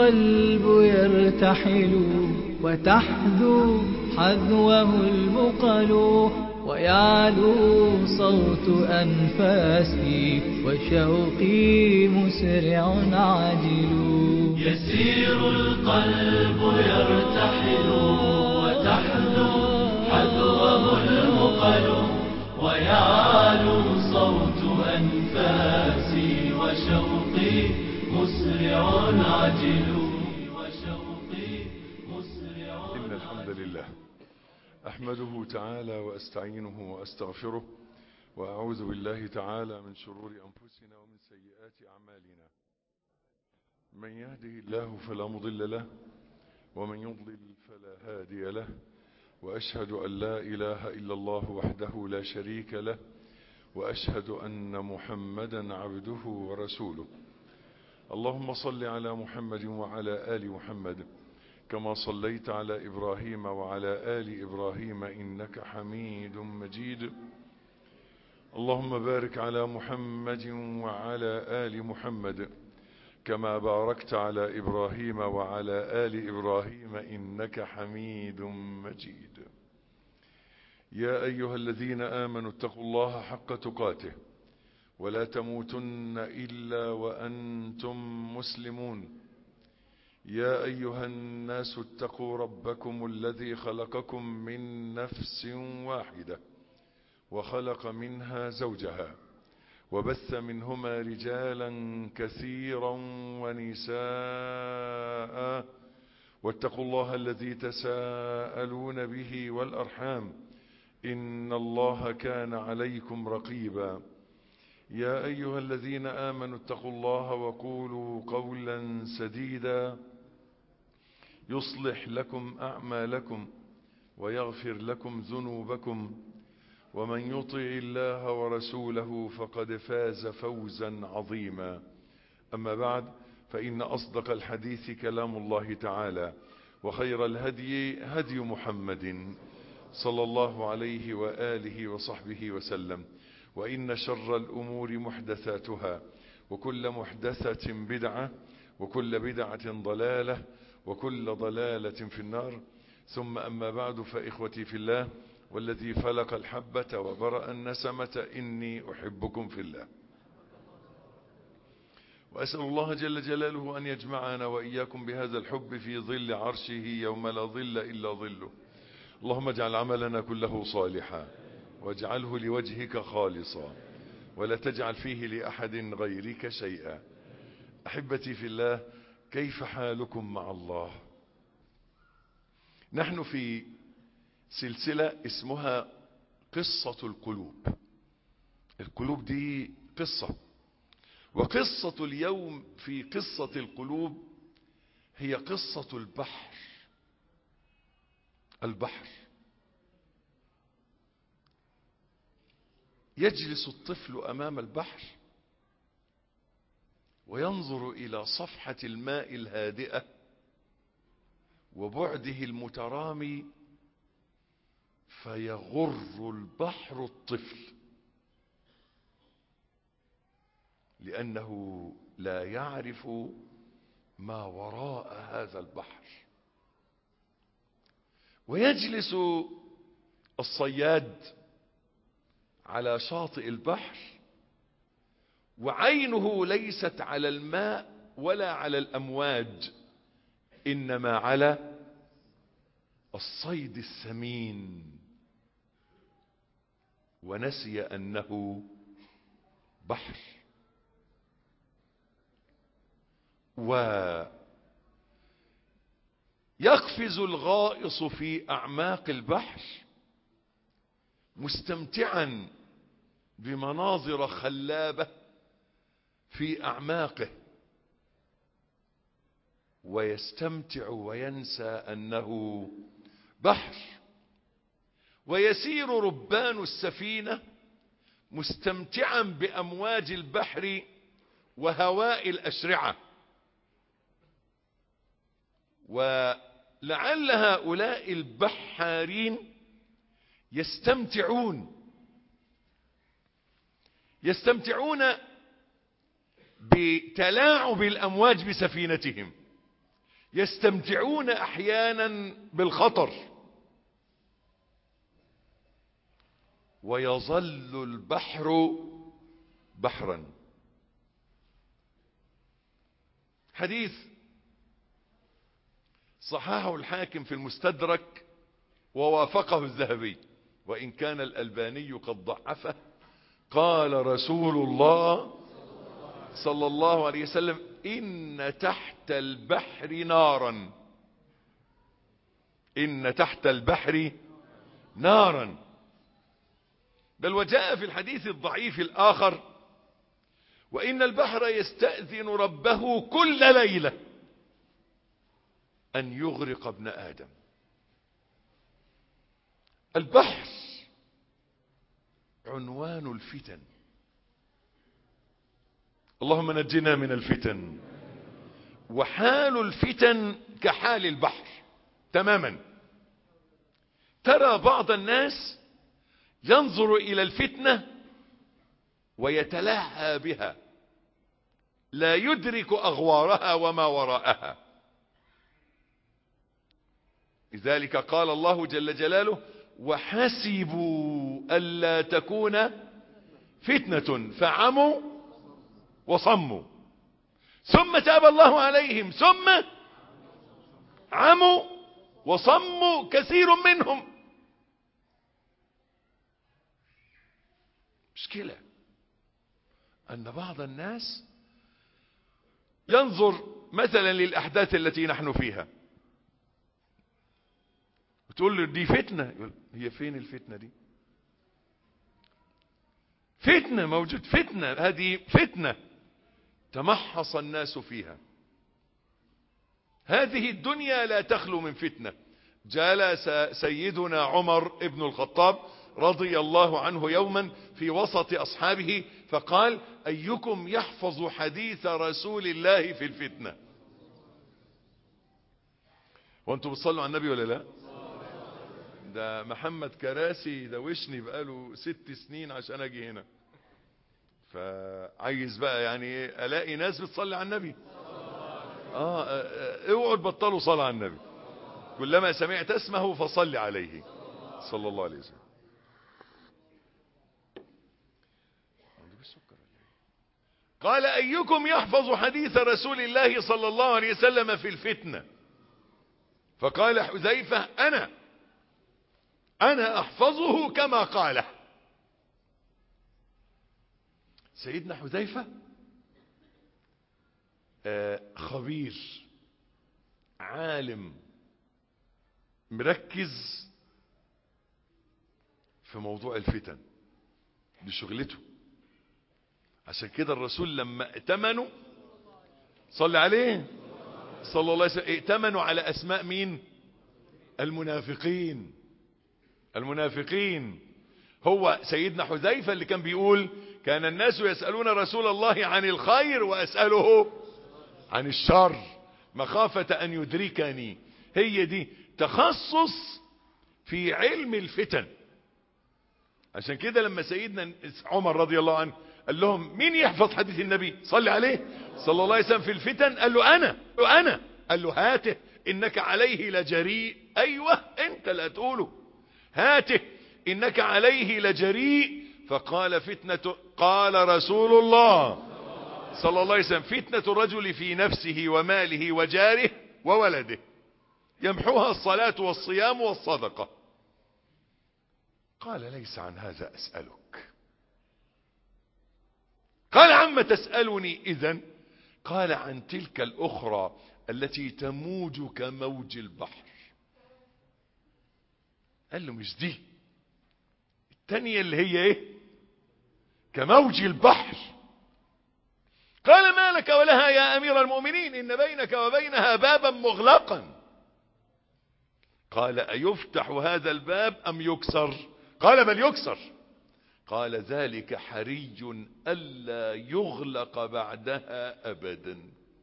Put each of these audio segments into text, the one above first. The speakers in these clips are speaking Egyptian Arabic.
القلب يرتحل وتحذو حذوه المقل ويعلو صوت أنفاسي وشوقي مسرع عاجل يسير القلب يرتحل وتحذو حذوه المقل ويعلو صوت أنفاسي وشوقي مسرع عجل وشوقي مسرع إن الحمد لله أحمده تعالى وأستعينه وأستغفره وأعوذ بالله تعالى من شرور أنفسنا ومن سيئات أعمالنا من يهده الله فلا مضل له ومن يضلل فلا هادي له وأشهد أن لا إله إلا الله وحده لا شريك له وأشهد أن محمدا عبده ورسوله اللهم صل على محمد وعلى آل محمد كما صليت على إبراهيم وعلى آل إبراهيم إنك حميد مجيد اللهم بارك على محمد وعلى آل محمد كما باركت على إبراهيم وعلى آل إبراهيم إنك حميد مجيد يا أيها الذين آمنوا اتقوا الله حق تقاته ولا تموتن إلا وأنتم مسلمون يا أيها الناس اتقوا ربكم الذي خلقكم من نفس واحدة وخلق منها زوجها وبث منهما رجالا كثيرا ونساء واتقوا الله الذي تساءلون به والأرحام إن الله كان عليكم رقيبا يا أيها الذين آمنوا اتقوا الله وقولوا قولا سديدا يصلح لكم أعمالكم ويغفر لكم ذنوبكم ومن يطع الله ورسوله فقد فاز فوزا عظيما أما بعد فإن أصدق الحديث كلام الله تعالى وخير الهدي هدي محمد صلى الله عليه وآله وصحبه وسلم وإن شر الأمور محدثاتها وكل محدثة بدعة وكل بدعة ضلالة وكل ضلالة في النار ثم أما بعد فإخوتي في الله والذي فلق الحبة وبرأ النسمة إني أحبكم في الله وأسأل الله جل جلاله أن يجمعنا وإياكم بهذا الحب في ظل عرشه يوم لا ظل إلا ظله اللهم اجعل عملنا كله صالحا واجعله لوجهك خالصا ولا تجعل فيه لأحد غيرك شيئا أحبتي في الله كيف حالكم مع الله نحن في سلسلة اسمها قصة القلوب القلوب دي قصة وقصة اليوم في قصة القلوب هي قصة البحر البحر يجلس الطفل أمام البحر وينظر إلى صفحة الماء الهادئة وبعده المترامي فيغر البحر الطفل لأنه لا يعرف ما وراء هذا البحر ويجلس الصياد على شاطئ البحر وعينه ليست على الماء ولا على الأمواج إنما على الصيد الثمين ونسي أنه بحر ويقفز الغائص في أعماق البحر مستمتعا بمناظر خلابة في أعماقه ويستمتع وينسى أنه بحر ويسير ربان السفينة مستمتعا بأمواج البحر وهواء الأشرعة ولعل هؤلاء البحارين يستمتعون يستمتعون بتلاعب الأمواج بسفينتهم يستمتعون احيانا بالخطر ويظل البحر بحرا حديث صححه الحاكم في المستدرك ووافقه الذهبي وإن كان الألباني قد ضعفه قال رسول الله صلى الله عليه وسلم إن تحت البحر نارا إن تحت البحر نارا بل وجاء في الحديث الضعيف الآخر وإن البحر يستأذن ربه كل ليلة أن يغرق ابن آدم البحر عنوان الفتن اللهم نجنا من الفتن وحال الفتن كحال البحر تماما ترى بعض الناس ينظر إلى الفتنة ويتلهى بها لا يدرك أغوارها وما وراءها لذلك قال الله جل جلاله وحسبوا ألا تكون فتنة فعموا وصموا ثم تاب الله عليهم ثم عموا وصموا كثير منهم مشكلة أن بعض الناس ينظر مثلا للأحداث التي نحن فيها وتقول له دي فتنة يقول هي فين الفتنة دي فتنة موجود فتنة هذه فتنة تمحص الناس فيها هذه الدنيا لا تخلو من فتنة جلس سيدنا عمر ابن الخطاب رضي الله عنه يوما في وسط أصحابه فقال أيكم يحفظ حديث رسول الله في الفتنة وانتم بتصلوا على النبي ولا لا ده محمد كراسي دوشني بقاله ست سنين عشان اجي هنا فعايز بقى يعني الاقي ناس بتصلي على النبي اه اوعوا تبطلوا صلاة على النبي كلما سمعت اسمه فصل عليه صلى الله عليه وسلم قال ايكم يحفظ حديث رسول الله صلى الله عليه وسلم في الفتنة فقال حذيفة انا انا احفظه كما قاله سيدنا حذيفة آه خبير عالم مركز في موضوع الفتن دي شغلته عشان كده الرسول لما ائتمنوا صلى عليه صلى الله عليه وسلم ائتمنوا على اسماء مين المنافقين المنافقين هو سيدنا حذيفة اللي كان بيقول كان الناس يسألون رسول الله عن الخير وأسأله عن الشر مخافة أن يدركني هي دي تخصص في علم الفتن عشان كده لما سيدنا عمر رضي الله عنه قال لهم مين يحفظ حديث النبي صلي عليه صلى الله عليه وسلم في الفتن قال له أنا قال له أنا قال له هاته إنك عليه لجريء أيوة أنت لا تقوله هاته إنك عليه لجريء فقال فتنة قال رسول الله صلى الله عليه وسلم فتنة الرجل في نفسه وماله وجاره وولده يمحوها الصلاة والصيام والصدقة قال ليس عن هذا أسألك قال عم تسألني إذن قال عن تلك الأخرى التي تموج كموج البحر قال له مش دي التانية اللي هي ايه كموج البحر قال ما لك ولها يا امير المؤمنين ان بينك وبينها بابا مغلقا قال ايفتح هذا الباب ام يكسر قال بل يكسر قال ذلك حري الا يغلق بعدها ابدا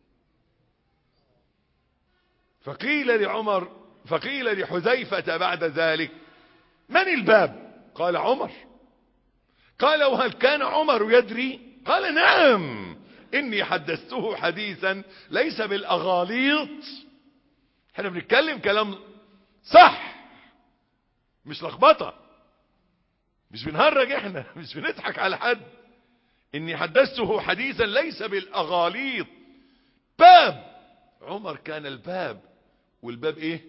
فقيل لعمر فقيل لحذيفة بعد ذلك من الباب قال عمر قال وهل كان عمر يدري قال نعم إني حدثته حديثا ليس بالأغاليط احنا بنتكلم كلام صح مش لخبطه مش بنهرج احنا مش بنضحك على حد اني حدثته حديثا ليس بالاغاليط باب عمر كان الباب والباب ايه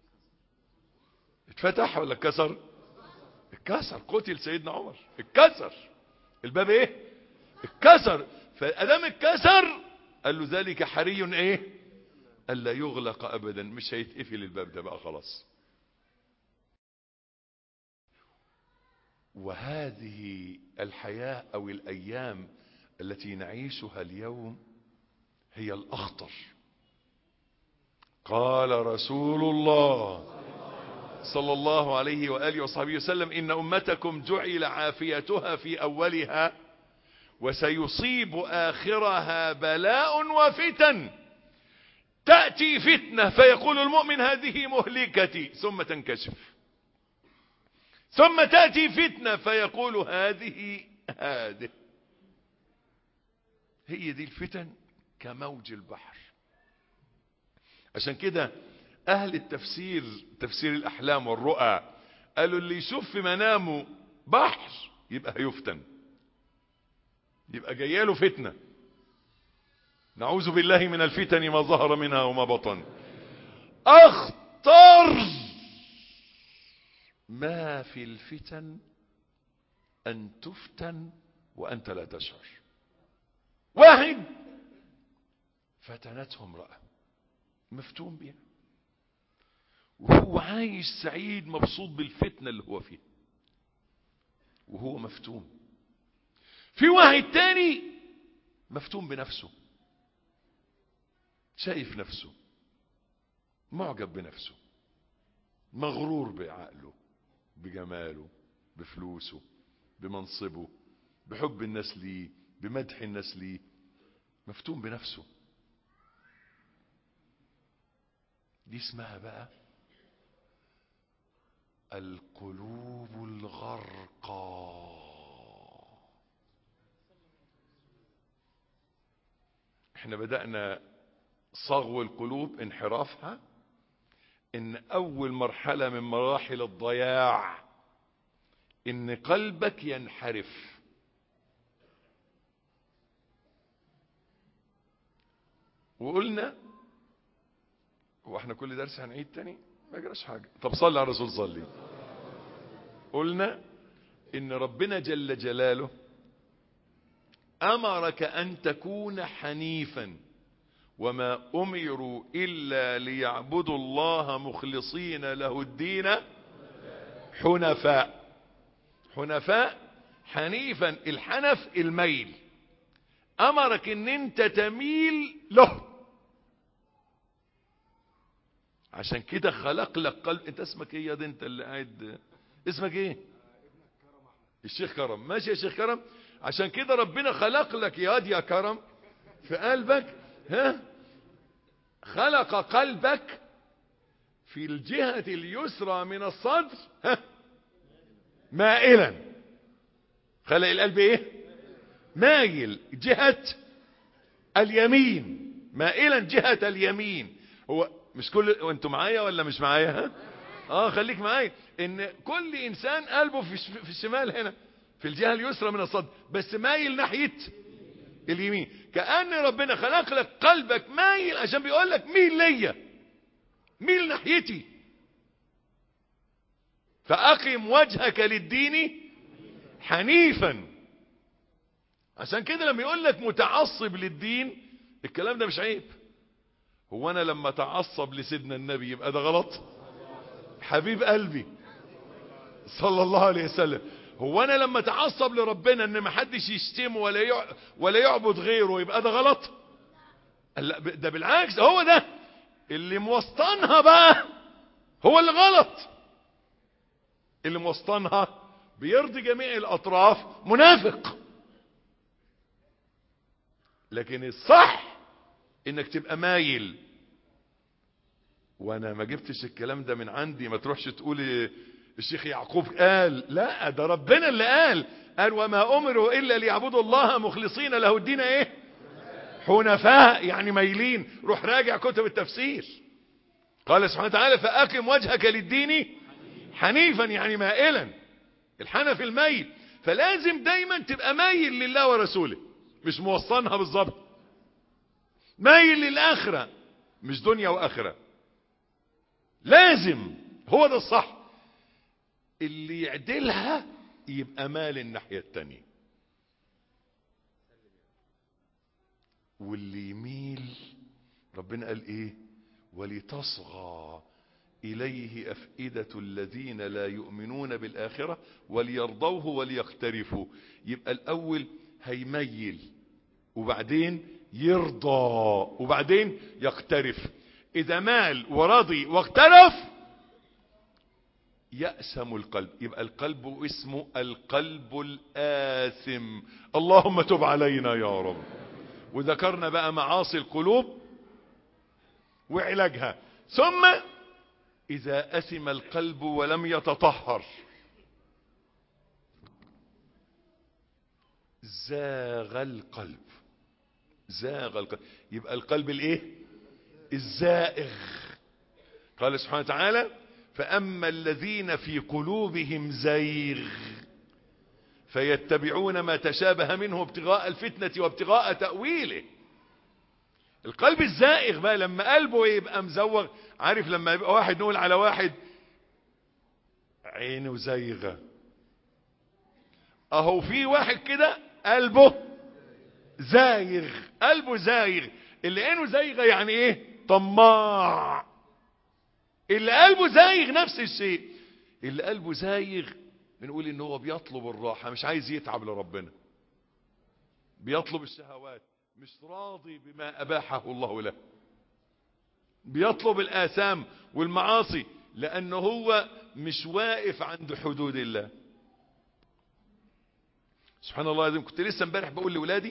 اتفتح ولا اتكسر اتكسر قتل سيدنا عمر اتكسر الباب ايه اتكسر فادام اتكسر قال له ذلك حري ايه الا يغلق ابدا مش هيتقفل الباب ده بقى خلاص وهذه الحياة او الايام التي نعيشها اليوم هي الاخطر قال رسول الله صلى الله عليه وآله وصحبه وسلم إن أمتكم جعل عافيتها في أولها وسيصيب آخرها بلاء وفتن تأتي فتنة فيقول المؤمن هذه مهلكتي ثم تنكشف ثم تأتي فتنة فيقول هذه هذه هي دي الفتن كموج البحر عشان كده اهل التفسير تفسير الاحلام والرؤى قالوا اللي يشوف في منامه بحر يبقى هيفتن يبقى جاياله فتنة نعوذ بالله من الفتن ما ظهر منها وما بطن اخطر ما في الفتن ان تفتن وانت لا تشعر واحد فتنته امرأة مفتون بها وهو عايش سعيد مبسوط بالفتنة اللي هو فيها وهو مفتون في واحد تاني مفتون بنفسه شايف نفسه معجب بنفسه مغرور بعقله بجماله بفلوسه بمنصبه بحب الناس ليه بمدح الناس ليه مفتون بنفسه دي اسمها بقى القلوب الغرقى احنا بدأنا صغو القلوب انحرافها ان اول مرحلة من مراحل الضياع ان قلبك ينحرف وقلنا واحنا كل درس هنعيد تاني ما جراش حاجة طب صلي على الرسول صلي قلنا ان ربنا جل جلاله امرك ان تكون حنيفا وما امروا الا ليعبدوا الله مخلصين له الدين حنفاء حنفاء حنيفا الحنف الميل امرك ان انت تميل له عشان كده خلق لك قلب انت اسمك ايه يا دي انت اللي قاعد اسمك ايه الشيخ كرم ماشي يا شيخ كرم عشان كده ربنا خلق لك يا واد يا كرم في قلبك ها خلق قلبك في الجهة اليسرى من الصدر ها مائلا خلق القلب ايه مايل جهة اليمين مائلا جهة اليمين هو مش كل وانتوا معايا ولا مش معايا ها اه خليك معايا ان كل انسان قلبه في في الشمال هنا في الجهه اليسرى من الصدر بس مايل ناحيه اليمين كأن ربنا خلق لك قلبك مايل عشان بيقول لك ميل ليا ميل ناحيتي فأقم وجهك للدين حنيفا عشان كده لما يقول لك متعصب للدين الكلام ده مش عيب هو انا لما اتعصب لسيدنا النبي يبقى ده غلط حبيب قلبي صلى الله عليه وسلم هو انا لما اتعصب لربنا ان ما حدش يشتمه ولا يع... ولا يعبد غيره يبقى ده غلط لا ده بالعكس هو ده اللي موسطنها بقى هو اللي غلط اللي موسطنها بيرضي جميع الاطراف منافق لكن الصح انك تبقى مايل وانا ما جبتش الكلام ده من عندي ما تروحش تقول الشيخ يعقوب قال لا ده ربنا اللي قال قال وما امروا الا ليعبدوا الله مخلصين له الدين ايه حنفاء يعني مايلين روح راجع كتب التفسير قال سبحانه وتعالى فأقم وجهك للدين حنيفا يعني مائلا الحنف الميل فلازم دايما تبقى مايل لله ورسوله مش موصلها بالظبط مايل للآخرة مش دنيا وآخرة لازم هو ده الصح اللي يعدلها يبقى مال الناحية التانية واللي يميل ربنا قال ايه ولتصغى إليه أفئدة الذين لا يؤمنون بالآخرة وليرضوه وليقترفوا يبقى الأول هيميل وبعدين يرضى وبعدين يقترف إذا مال ورضي واقترف يأسم القلب يبقى القلب اسمه القلب الآثم اللهم تب علينا يا رب وذكرنا بقى معاصي القلوب وعلاجها ثم إذا أثم القلب ولم يتطهر زاغ القلب زاغ القلب يبقى القلب الايه الزائغ قال سبحانه وتعالى فأما الذين في قلوبهم زيغ فيتبعون ما تشابه منه ابتغاء الفتنة وابتغاء تأويله القلب الزائغ بقى لما قلبه يبقى مزوغ عارف لما يبقى واحد نقول على واحد عينه زيغة اهو في واحد كده قلبه زايغ قلبه زايغ اللي عينه زايغة يعني ايه طماع اللي قلبه زايغ نفس الشيء اللي قلبه زايغ بنقول ان هو بيطلب الراحة مش عايز يتعب لربنا بيطلب الشهوات مش راضي بما اباحه الله له بيطلب الاثام والمعاصي لانه هو مش واقف عند حدود الله سبحان الله العظيم كنت لسه امبارح بقول لاولادي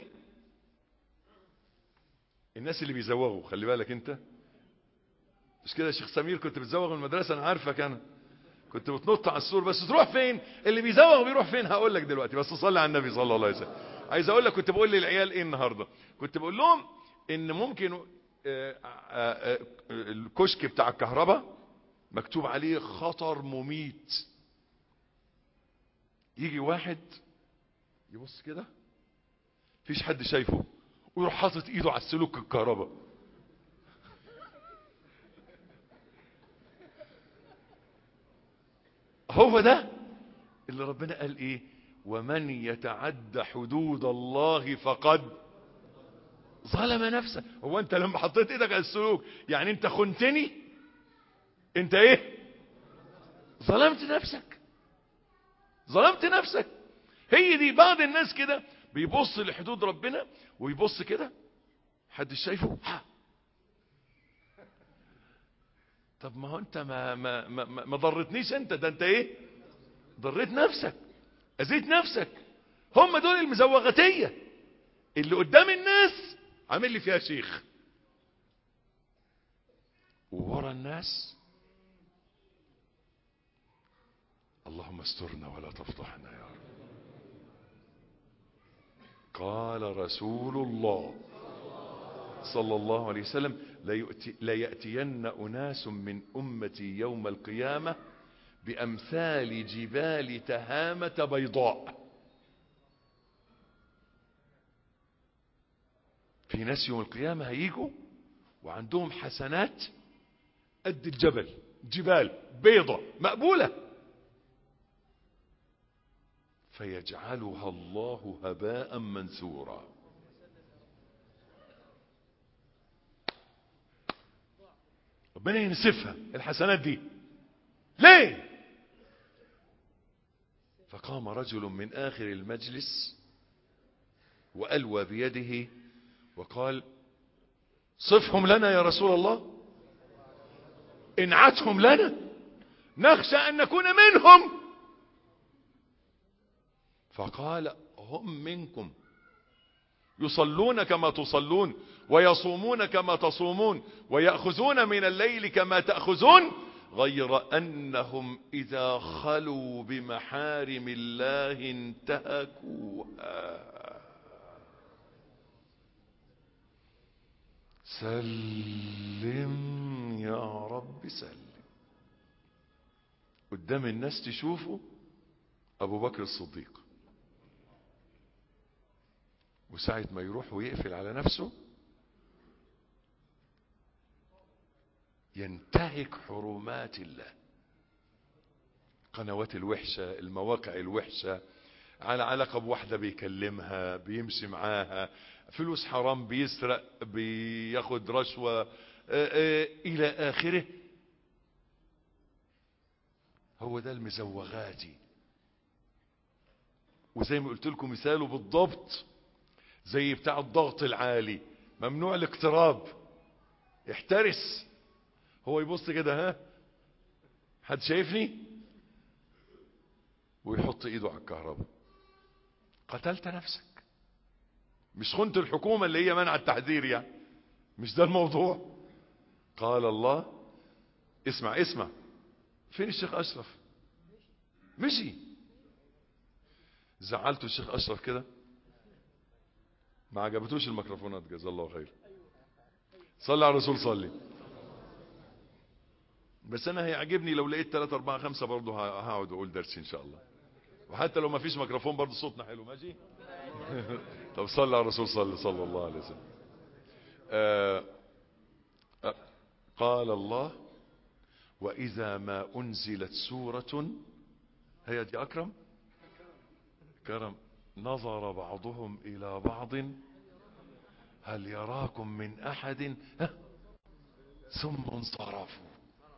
الناس اللي بيزوغوا خلي بالك انت مش كده يا شيخ سمير كنت بتزوغ من المدرسه انا عارفك انا كنت بتنط على السور بس تروح فين اللي بيزوغ بيروح فين هقول لك دلوقتي بس صلي على النبي صلى الله عليه وسلم عايز اقول لك كنت بقول للعيال ايه النهارده كنت بقول لهم ان ممكن آه، آه، آه، الكشك بتاع الكهرباء مكتوب عليه خطر مميت يجي واحد يبص كده فيش حد شايفه ويروح حاطط ايده على السلوك الكهرباء هو ده اللي ربنا قال ايه ومن يتعد حدود الله فقد ظلم نفسه هو انت لما حطيت ايدك على السلوك يعني انت خنتني انت ايه ظلمت نفسك ظلمت نفسك هي دي بعض الناس كده بيبص لحدود ربنا ويبص كده حدش شايفه ها. طب ما هو انت ما ما ما, ما ما ضرتنيش انت ده انت ايه ضريت نفسك اذيت نفسك هم دول المزوغتية اللي قدام الناس عامل لي فيها شيخ وورا الناس اللهم استرنا ولا تفضحنا يا رب قال رسول الله صلى الله عليه وسلم ليأتي ليأتين أناس من أمتي يوم القيامة بأمثال جبال تهامة بيضاء في ناس يوم القيامة هيجوا وعندهم حسنات قد الجبل جبال بيضة مقبولة فيجعلها الله هباء منثورا ربنا ينسفها الحسنات دي ليه فقام رجل من آخر المجلس وألوى بيده وقال صفهم لنا يا رسول الله انعتهم لنا نخشى أن نكون منهم فقال هم منكم يصلون كما تصلون ويصومون كما تصومون ويأخذون من الليل كما تأخذون غير أنهم إذا خلوا بمحارم الله انتهكوها سلم يا رب سلم قدام الناس تشوفه ابو بكر الصديق وساعة ما يروح ويقفل على نفسه ينتهك حرمات الله قنوات الوحشة المواقع الوحشة على علاقة بواحدة بيكلمها بيمشي معاها فلوس حرام بيسرق بياخد رشوة آه، آه، إلى آخره هو ده المزوغاتي وزي ما قلت لكم مثاله بالضبط زي بتاع الضغط العالي ممنوع الاقتراب احترس هو يبص كده ها حد شايفني ويحط ايده على الكهرباء قتلت نفسك مش خنت الحكومة اللي هي منع التحذير يعني مش ده الموضوع قال الله اسمع اسمع فين الشيخ اشرف مشي زعلته الشيخ اشرف كده ما عجبتوش الميكروفونات جزا الله خير صلي على الرسول صلي بس انا هيعجبني لو لقيت 3 4 5 برضه هقعد اقول درس ان شاء الله وحتى لو ما فيش ميكروفون برضه صوتنا حلو ماشي طب صلي على الرسول صلى صلى الله عليه وسلم آه آه قال الله واذا ما انزلت سوره هي دي اكرم كرم نظر بعضهم الى بعض هل يراكم من احد ها ثم انصرفوا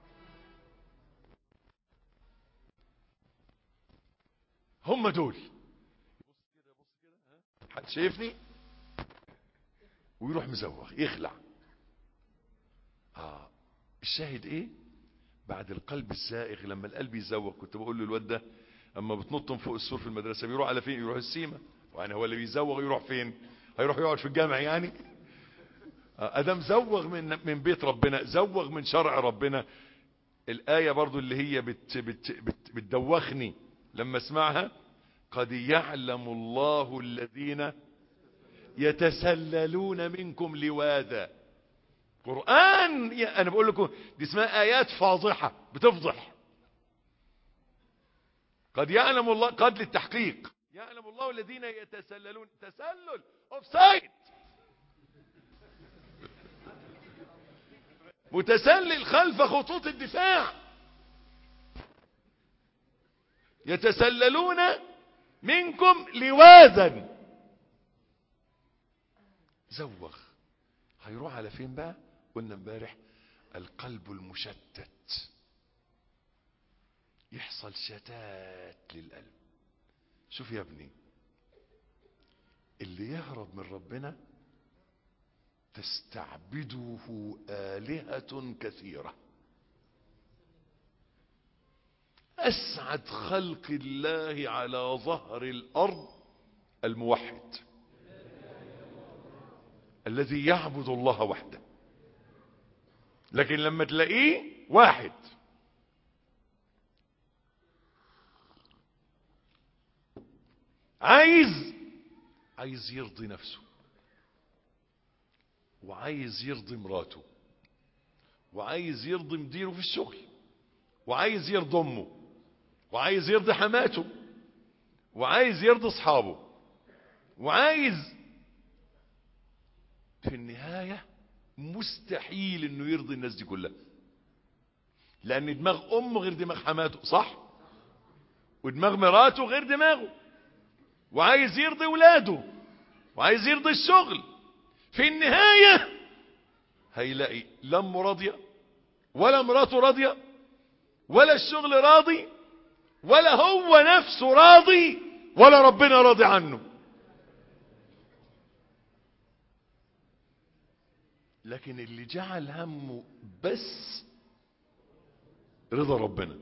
هم دول حد شايفني ويروح مزوغ يخلع اه الشاهد ايه بعد القلب الزائغ لما القلب يزوغ كنت بقول له الواد ده اما بتنط من فوق السور في المدرسه بيروح على فين يروح السيما يعني هو اللي بيزوغ يروح فين هيروح يقعد في الجامع يعني آه، ادم زوغ من من بيت ربنا زوغ من شرع ربنا الايه برضو اللي هي بت بت بت بتدوخني لما اسمعها قد يعلم الله الذين يتسللون منكم لواذا قرآن يا- انا بقول لكم دي اسمها ايات فاضحة بتفضح قد يعلم الله قد للتحقيق يعلم الله الذين يتسللون تسلل اوف سايد متسلل خلف خطوط الدفاع يتسللون منكم لواذا زوغ هيروح على فين بقى قلنا امبارح القلب المشتت يحصل شتات للقلب شوف يا ابني اللي يهرب من ربنا تستعبده آلهة كثيرة أسعد خلق الله على ظهر الأرض الموحد الذي يعبد الله وحده لكن لما تلاقيه واحد عايز عايز يرضي نفسه وعايز يرضي مراته وعايز يرضي مديره في الشغل وعايز يرضي امه وعايز يرضي حماته وعايز يرضي اصحابه وعايز في النهاية مستحيل انه يرضي الناس دي كلها لان دماغ امه غير دماغ حماته صح ودماغ مراته غير دماغه وعايز يرضي ولاده وعايز يرضي الشغل في النهاية هيلاقي لا امه راضية ولا مراته راضية ولا الشغل راضي ولا هو نفسه راضي ولا ربنا راضي عنه لكن اللي جعل همه بس رضا ربنا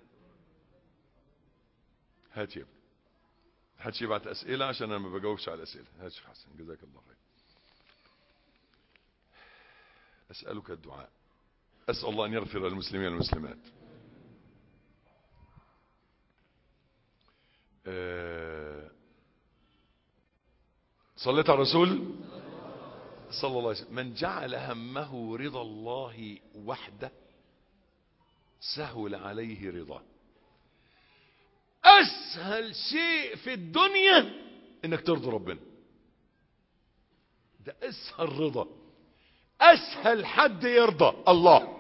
هات يا ابني هاتش يبعت اسئله عشان انا ما بجاوبش على الاسئله هات شيخ حسن جزاك الله خير اسالك الدعاء اسال الله ان يغفر للمسلمين والمسلمات آه، صليت على الرسول صلى الله عليه وسلم من جعل همه رضا الله وحده سهل عليه رضاه اسهل شيء في الدنيا انك ترضي ربنا ده اسهل رضا اسهل حد يرضى الله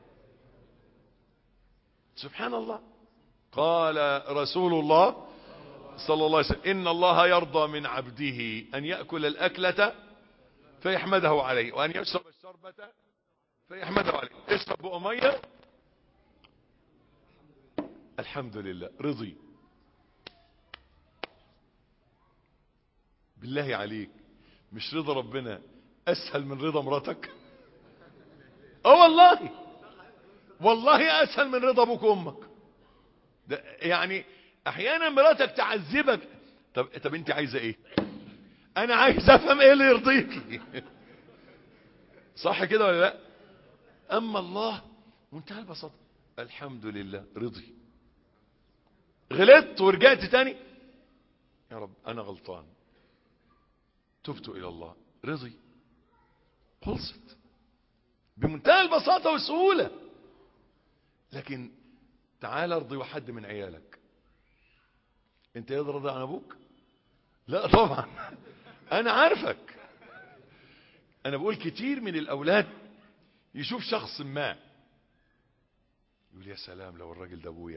سبحان الله قال رسول الله صلى الله عليه وسلم ان الله يرضى من عبده ان ياكل الاكله فيحمده عليه وان يشرب الشربه فيحمده عليه اشرب بقى ميه الحمد لله رضي بالله عليك مش رضا ربنا اسهل من رضا مراتك اه والله والله اسهل من رضا ابوك وامك ده يعني احيانا مراتك تعذبك طب طب انت عايزه ايه انا عايز افهم ايه اللي يرضيكي صح كده ولا لا اما الله منتهى البساطه الحمد لله رضي غلطت ورجعت تاني يا رب انا غلطان تبت الى الله رضي خلصت بمنتهى البساطه والسهوله لكن تعال ارضي واحد من عيالك انت يرضى عن ابوك لا طبعا انا عارفك انا بقول كتير من الاولاد يشوف شخص ما يقول يا سلام لو الراجل ده ابويا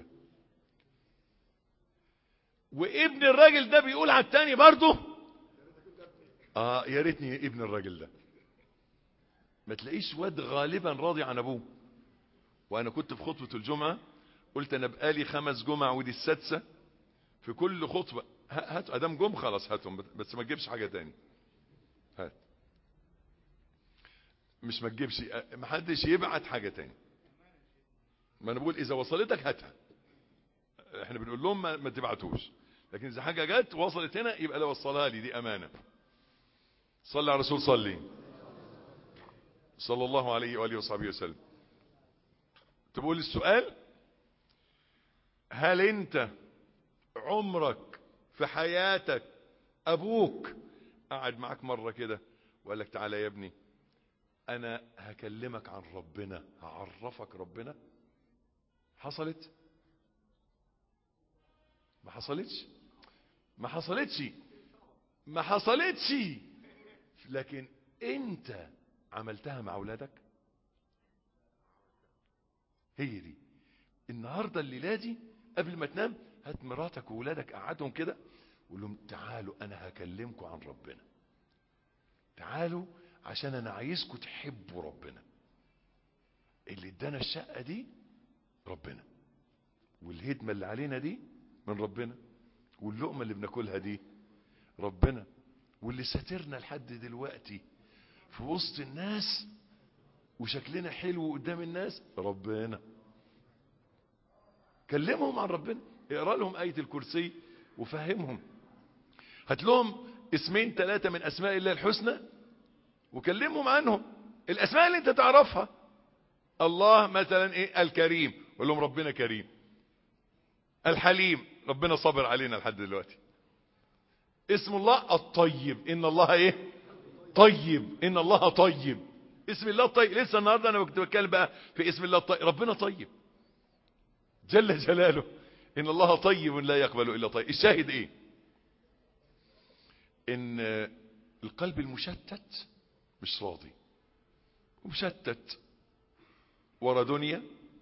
وابن الراجل ده بيقول على التاني برضه اه يا ريتني ابن الراجل ده ما تلاقيش واد غالبا راضي عن ابوه وانا كنت في خطبة الجمعة قلت انا بقالي خمس جمع ودي السادسة في كل خطبة هات ادام جم خلاص هاتهم بس ما تجيبش حاجة تاني هات مش ما تجيبش ما حدش يبعت حاجة تاني ما انا بقول اذا وصلتك هاتها احنا بنقول لهم ما, ما تبعتوش لكن اذا حاجة جت وصلت هنا يبقى لو وصلها لي دي امانة صلى على رسول صلي صلى الله عليه وآله وصحبه وسلم تقول السؤال هل انت عمرك في حياتك ابوك قعد معاك مرة كده وقال لك تعالى يا ابني انا هكلمك عن ربنا هعرفك ربنا حصلت ما حصلتش ما حصلتش ما حصلتش لكن انت عملتها مع اولادك هي دي النهارده الليله دي قبل ما تنام هات مراتك واولادك قعدهم كده وقول لهم تعالوا انا هكلمكم عن ربنا تعالوا عشان انا عايزكم تحبوا ربنا اللي ادانا الشقه دي ربنا والهدمه اللي علينا دي من ربنا واللقمه اللي بناكلها دي ربنا واللي ساترنا لحد دلوقتي في وسط الناس وشكلنا حلو قدام الناس ربنا كلمهم عن ربنا اقرا لهم آية الكرسي وفهمهم هات لهم اسمين ثلاثة من أسماء الله الحسنى وكلمهم عنهم الأسماء اللي أنت تعرفها الله مثلا إيه الكريم قول لهم ربنا كريم الحليم ربنا صبر علينا لحد دلوقتي اسم الله الطيب إن الله إيه طيب إن الله طيب اسم الله الطيب لسه النهارده أنا كنت بتكلم بقى في اسم الله الطيب ربنا طيب جل جلاله إن الله طيب لا يقبل إلا طيب الشاهد إيه إن القلب المشتت مش راضي مشتت ورا دنيا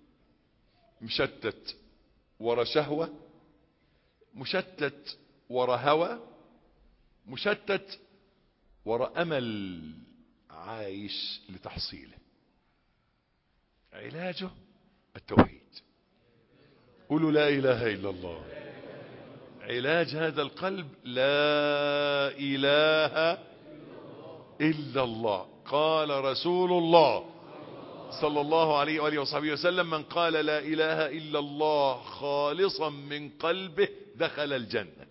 مشتت ورا شهوة مشتت ورا هوى مشتت ورا أمل عايش لتحصيله علاجه التوحيد قولوا لا إله إلا الله علاج هذا القلب لا إله إلا الله قال رسول الله صلى الله عليه وآله وصحبه وسلم من قال لا إله إلا الله خالصا من قلبه دخل الجنة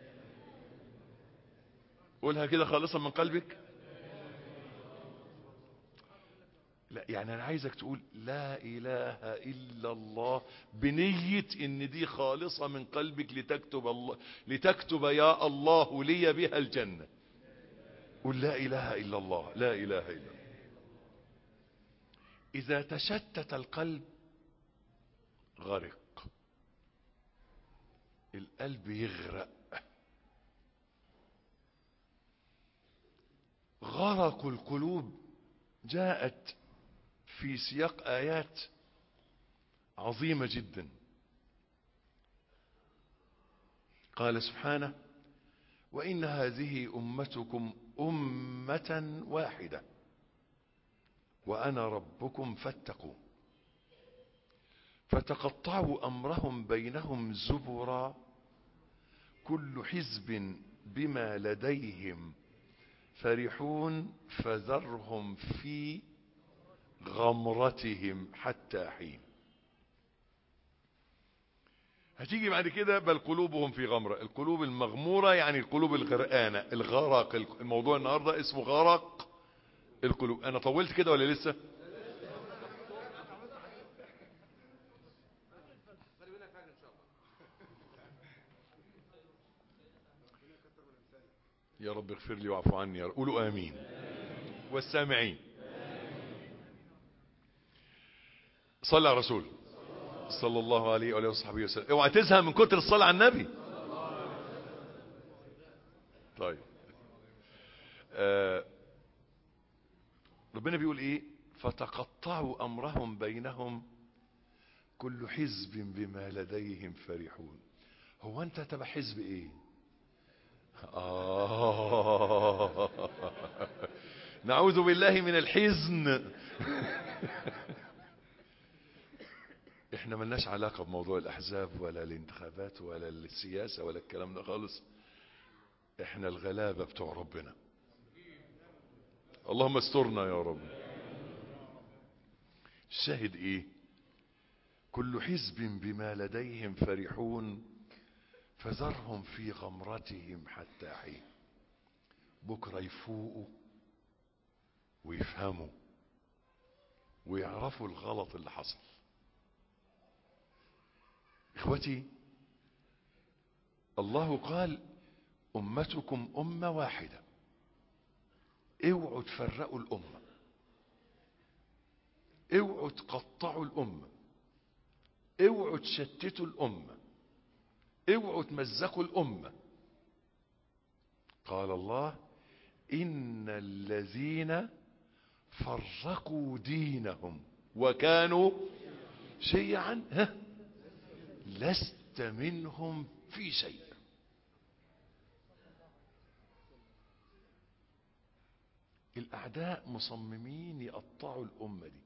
قولها كده خالصا من قلبك لا يعني انا عايزك تقول لا اله الا الله بنية ان دي خالصة من قلبك لتكتب الله لتكتب يا الله لي بها الجنة قل لا إله إلا الله لا إله إلا الله إذا تشتت القلب غرق القلب يغرق غرق القلوب جاءت في سياق آيات عظيمة جدا قال سبحانه وإن هذه أمتكم أمة واحدة وأنا ربكم فاتقوا فتقطعوا أمرهم بينهم زبرا كل حزب بما لديهم فرحون فذرهم في غمرتهم حتى حين هتيجي بعد كده بل قلوبهم في غمرة القلوب المغمورة يعني القلوب الغرقانة الغرق الموضوع النهاردة اسمه غرق القلوب انا طولت كده ولا لسه يا رب اغفر لي واعف عني يا رب قولوا امين والسامعين صلى على رسول صلى الله عليه وآله وصحبه وسلم اوعى تزهق من كتر الصلاة على النبي طيب آه ربنا بيقول ايه فتقطعوا امرهم بينهم كل حزب بما لديهم فرحون هو انت تبع حزب ايه آه نعوذ بالله من الحزن احنا ملناش علاقة بموضوع الاحزاب ولا الانتخابات ولا السياسة ولا الكلام ده خالص احنا الغلابة بتوع ربنا اللهم استرنا يا رب الشاهد ايه كل حزب بما لديهم فرحون فذرهم في غمرتهم حتى حين بكرة يفوقوا ويفهموا ويعرفوا الغلط اللي حصل اخوتي الله قال امتكم امة واحدة اوعوا تفرقوا الامة اوعوا تقطعوا الامة اوعوا تشتتوا الامة اوعوا تمزقوا الامة قال الله ان الذين فرقوا دينهم وكانوا شيعا ها لست منهم في شيء الاعداء مصممين يقطعوا الامه دي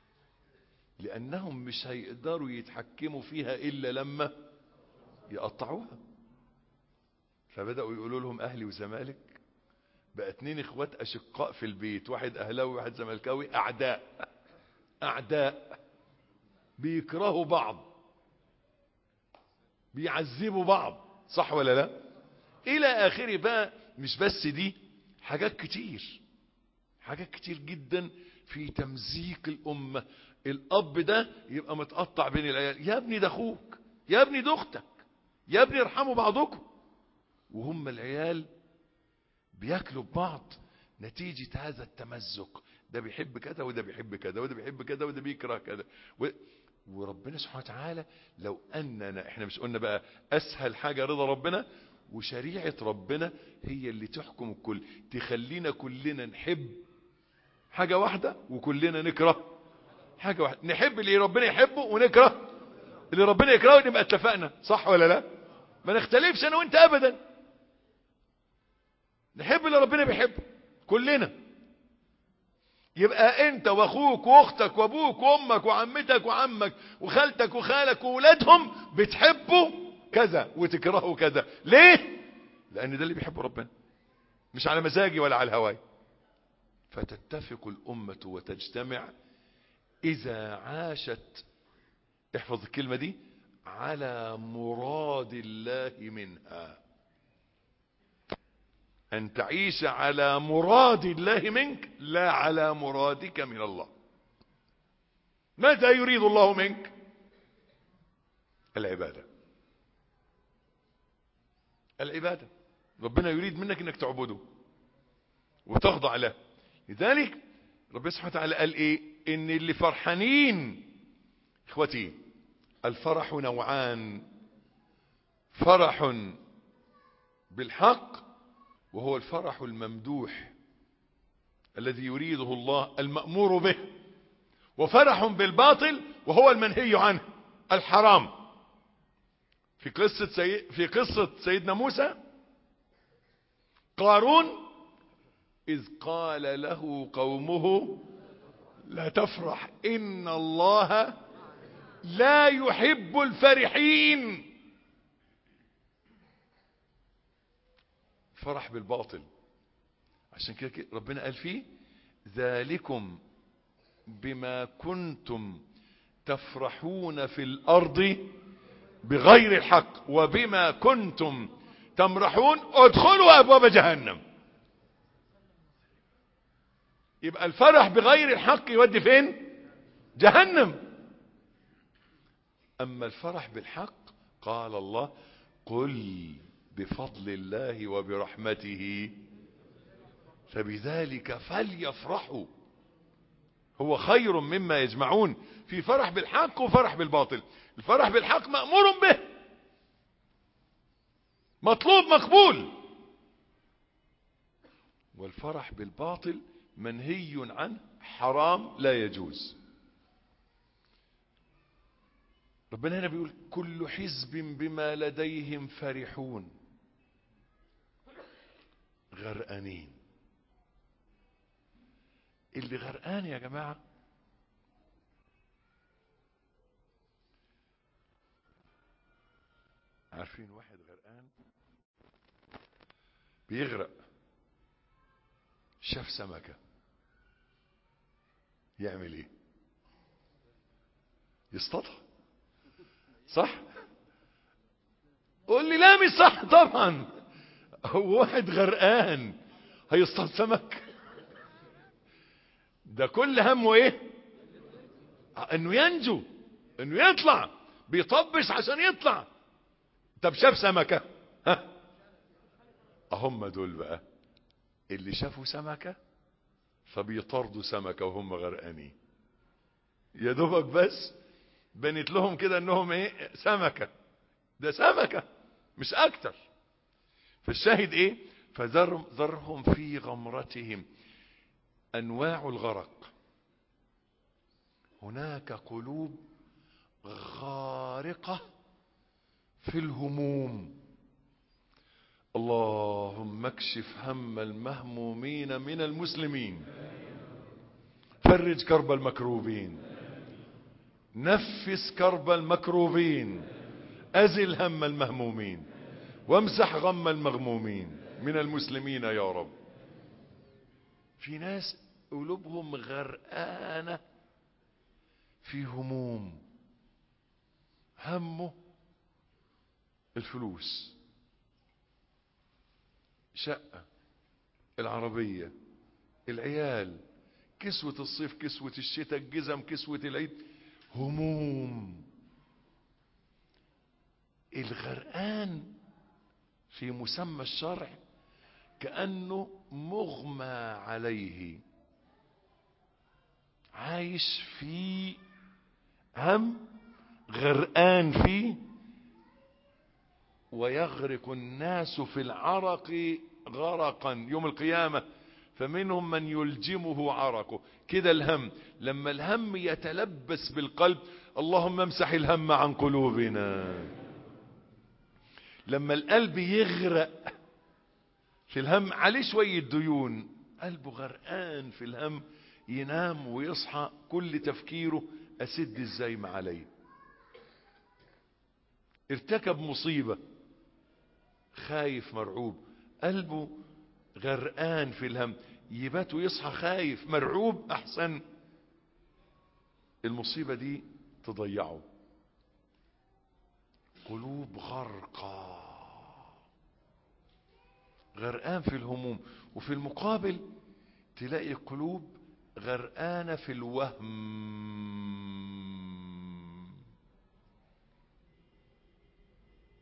لانهم مش هيقدروا يتحكموا فيها الا لما يقطعوها فبداوا يقولوا لهم اهلي وزمالك بقى اتنين اخوات اشقاء في البيت واحد اهلاوي وواحد زملكاوي اعداء اعداء بيكرهوا بعض بيعذبوا بعض صح ولا لا الى اخره بقى مش بس دي حاجات كتير حاجات كتير جدا في تمزيق الامه الاب ده يبقى متقطع بين العيال يا ابني ده اخوك يا ابني ده اختك يا ابني ارحموا بعضكم وهم العيال بياكلوا ببعض نتيجة هذا التمزق ده بيحب كذا وده بيحب كذا وده بيحب كذا وده بيكره كذا و... وربنا سبحانه وتعالى لو أننا احنا مش قلنا بقى أسهل حاجة رضا ربنا وشريعة ربنا هي اللي تحكم الكل تخلينا كلنا نحب حاجة واحدة وكلنا نكره حاجة واحدة نحب اللي ربنا يحبه ونكره اللي ربنا يكرهه نبقى اتفقنا صح ولا لا ما نختلفش انا وانت ابدا نحب اللي ربنا بيحبه كلنا يبقى انت واخوك واختك وابوك وامك وعمتك وعمك وخالتك وخالك وولادهم بتحبوا كذا وتكرهوا كذا ليه لان ده اللي بيحبه ربنا مش على مزاجي ولا على الهواي فتتفق الامة وتجتمع اذا عاشت احفظ الكلمة دي على مراد الله منها أن تعيش على مراد الله منك لا على مرادك من الله ماذا يريد الله منك العبادة العبادة ربنا يريد منك انك تعبده وتخضع له لذلك ربنا سبحانه وتعالى قال ايه ان اللي فرحانين اخوتي الفرح نوعان فرح بالحق وهو الفرح الممدوح الذي يريده الله المأمور به وفرح بالباطل وهو المنهي عنه الحرام في قصة, سي... في قصة سيدنا موسى قارون إذ قال له قومه لا تفرح إن الله لا يحب الفرحين فرح بالباطل عشان كده ربنا قال فيه ذلكم بما كنتم تفرحون في الأرض بغير الحق وبما كنتم تمرحون ادخلوا أبواب جهنم يبقى الفرح بغير الحق يودي فين جهنم أما الفرح بالحق قال الله قل بفضل الله وبرحمته فبذلك فليفرحوا هو خير مما يجمعون في فرح بالحق وفرح بالباطل الفرح بالحق مأمور به مطلوب مقبول والفرح بالباطل منهي عنه حرام لا يجوز ربنا هنا بيقول كل حزب بما لديهم فرحون غرقانين اللي غرقان يا جماعة عارفين واحد غرقان بيغرق شاف سمكة يعمل ايه يصطادها صح قول لي لا مش صح طبعا هو واحد غرقان هيصطاد سمك ده كل همه ايه انه ينجو انه يطلع بيطبش عشان يطلع طب شاف سمكة ها هم دول بقى اللي شافوا سمكة فبيطردوا سمكة وهم غرقانين يا دوبك بس بنت لهم كده انهم ايه سمكة ده سمكة مش اكتر فالشاهد ايه فذرهم في غمرتهم انواع الغرق هناك قلوب غارقة في الهموم اللهم اكشف هم المهمومين من المسلمين فرج كرب المكروبين نفس كرب المكروبين أزل هم المهمومين وامسح غم المغمومين من المسلمين يا رب في ناس قلوبهم غرقانة في هموم همه الفلوس شقة العربية العيال كسوة الصيف كسوة الشتاء الجزم كسوة العيد هموم الغرقان في مسمى الشرع كأنه مغمى عليه عايش في هم غرقان فيه ويغرق الناس في العرق غرقا يوم القيامة فمنهم من يلجمه عرقه كده الهم لما الهم يتلبس بالقلب اللهم امسح الهم عن قلوبنا لما القلب يغرق في الهم عليه شوية ديون قلبه غرقان في الهم ينام ويصحى كل تفكيره اسد ازاي ما عليه ارتكب مصيبة خايف مرعوب قلبه غرقان في الهم يبات ويصحى خايف مرعوب احسن المصيبة دي تضيعه قلوب غرقى غرقان في الهموم وفي المقابل تلاقي قلوب غرقانة في الوهم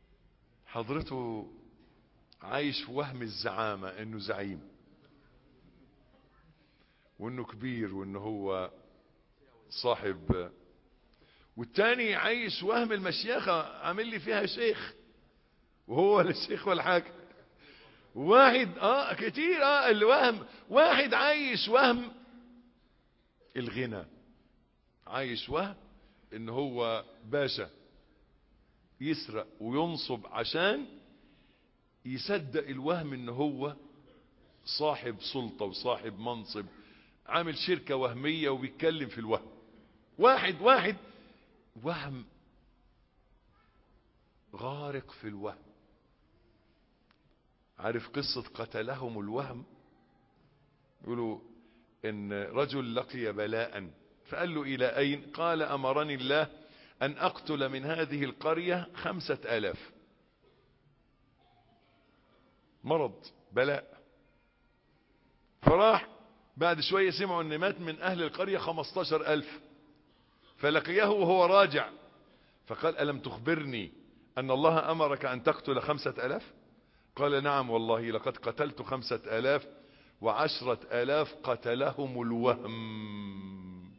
حضرته عايش في وهم الزعامة انه زعيم وانه كبير وانه هو صاحب والتاني عايش وهم المشيخة عامل لي فيها شيخ وهو ولا شيخ ولا حاجة واحد اه كتير اه الوهم واحد عايش وهم الغنى عايش وهم ان هو باشا يسرق وينصب عشان يصدق الوهم ان هو صاحب سلطة وصاحب منصب عامل شركة وهمية وبيتكلم في الوهم واحد واحد وهم غارق في الوهم عارف قصة قتلهم الوهم يقولوا ان رجل لقي بلاء فقال له الى اين قال امرني الله ان اقتل من هذه القرية خمسة الاف مرض بلاء فراح بعد شوية سمعوا ان مات من اهل القرية خمستاشر الف فلقيه وهو راجع فقال ألم تخبرني أن الله أمرك أن تقتل خمسة ألاف قال نعم والله لقد قتلت خمسة ألاف وعشرة ألاف قتلهم الوهم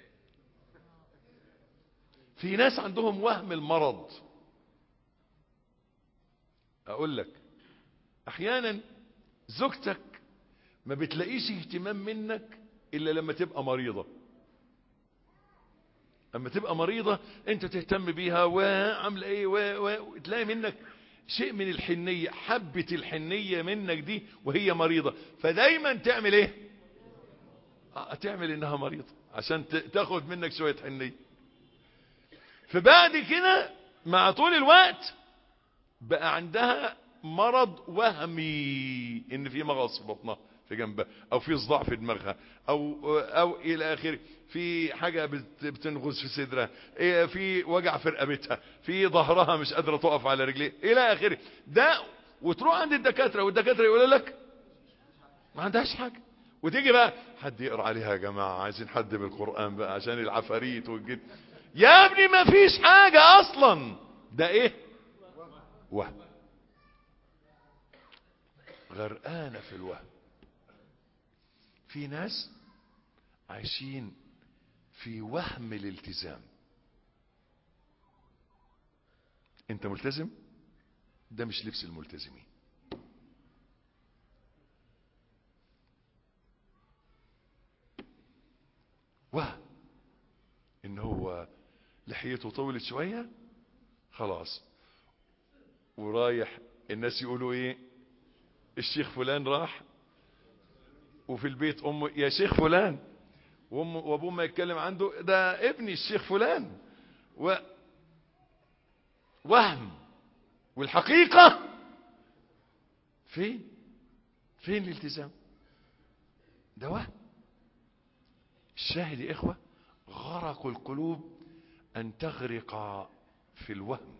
في ناس عندهم وهم المرض أقول لك أحيانا زوجتك ما بتلاقيش اهتمام منك إلا لما تبقى مريضة اما تبقى مريضة انت تهتم بيها وعامله ايه وتلاقي منك شيء من الحنية حبة الحنية منك دي وهي مريضة فدايما تعمل ايه اه تعمل انها مريضة عشان تاخد منك شوية حنية فبعد كده مع طول الوقت بقى عندها مرض وهمي ان في مغص في بطنها في جنبها او في صداع في دماغها او او الى اخره في حاجة بتنغز في صدرها في وجع في رقبتها في ظهرها مش قادرة تقف على رجليه الى اخره ده وتروح عند الدكاترة والدكاترة يقولوا لك ما عندهاش حاجة وتيجي بقى حد يقرأ عليها يا جماعة عايزين حد بالقرآن بقى عشان العفاريت والجد يا ابني ما فيش حاجة اصلا ده ايه وهم غرقانة في الوهم في ناس عايشين في وهم الالتزام انت ملتزم ده مش لبس الملتزمين وهم ان هو لحيته طولت شوية خلاص ورايح الناس يقولوا ايه الشيخ فلان راح وفي البيت امه يا شيخ فلان وامه وابوه ما يتكلم عنده ده ابني الشيخ فلان و وهم والحقيقة فين فين الالتزام ده وهم الشاهد يا اخوة غرق القلوب ان تغرق في الوهم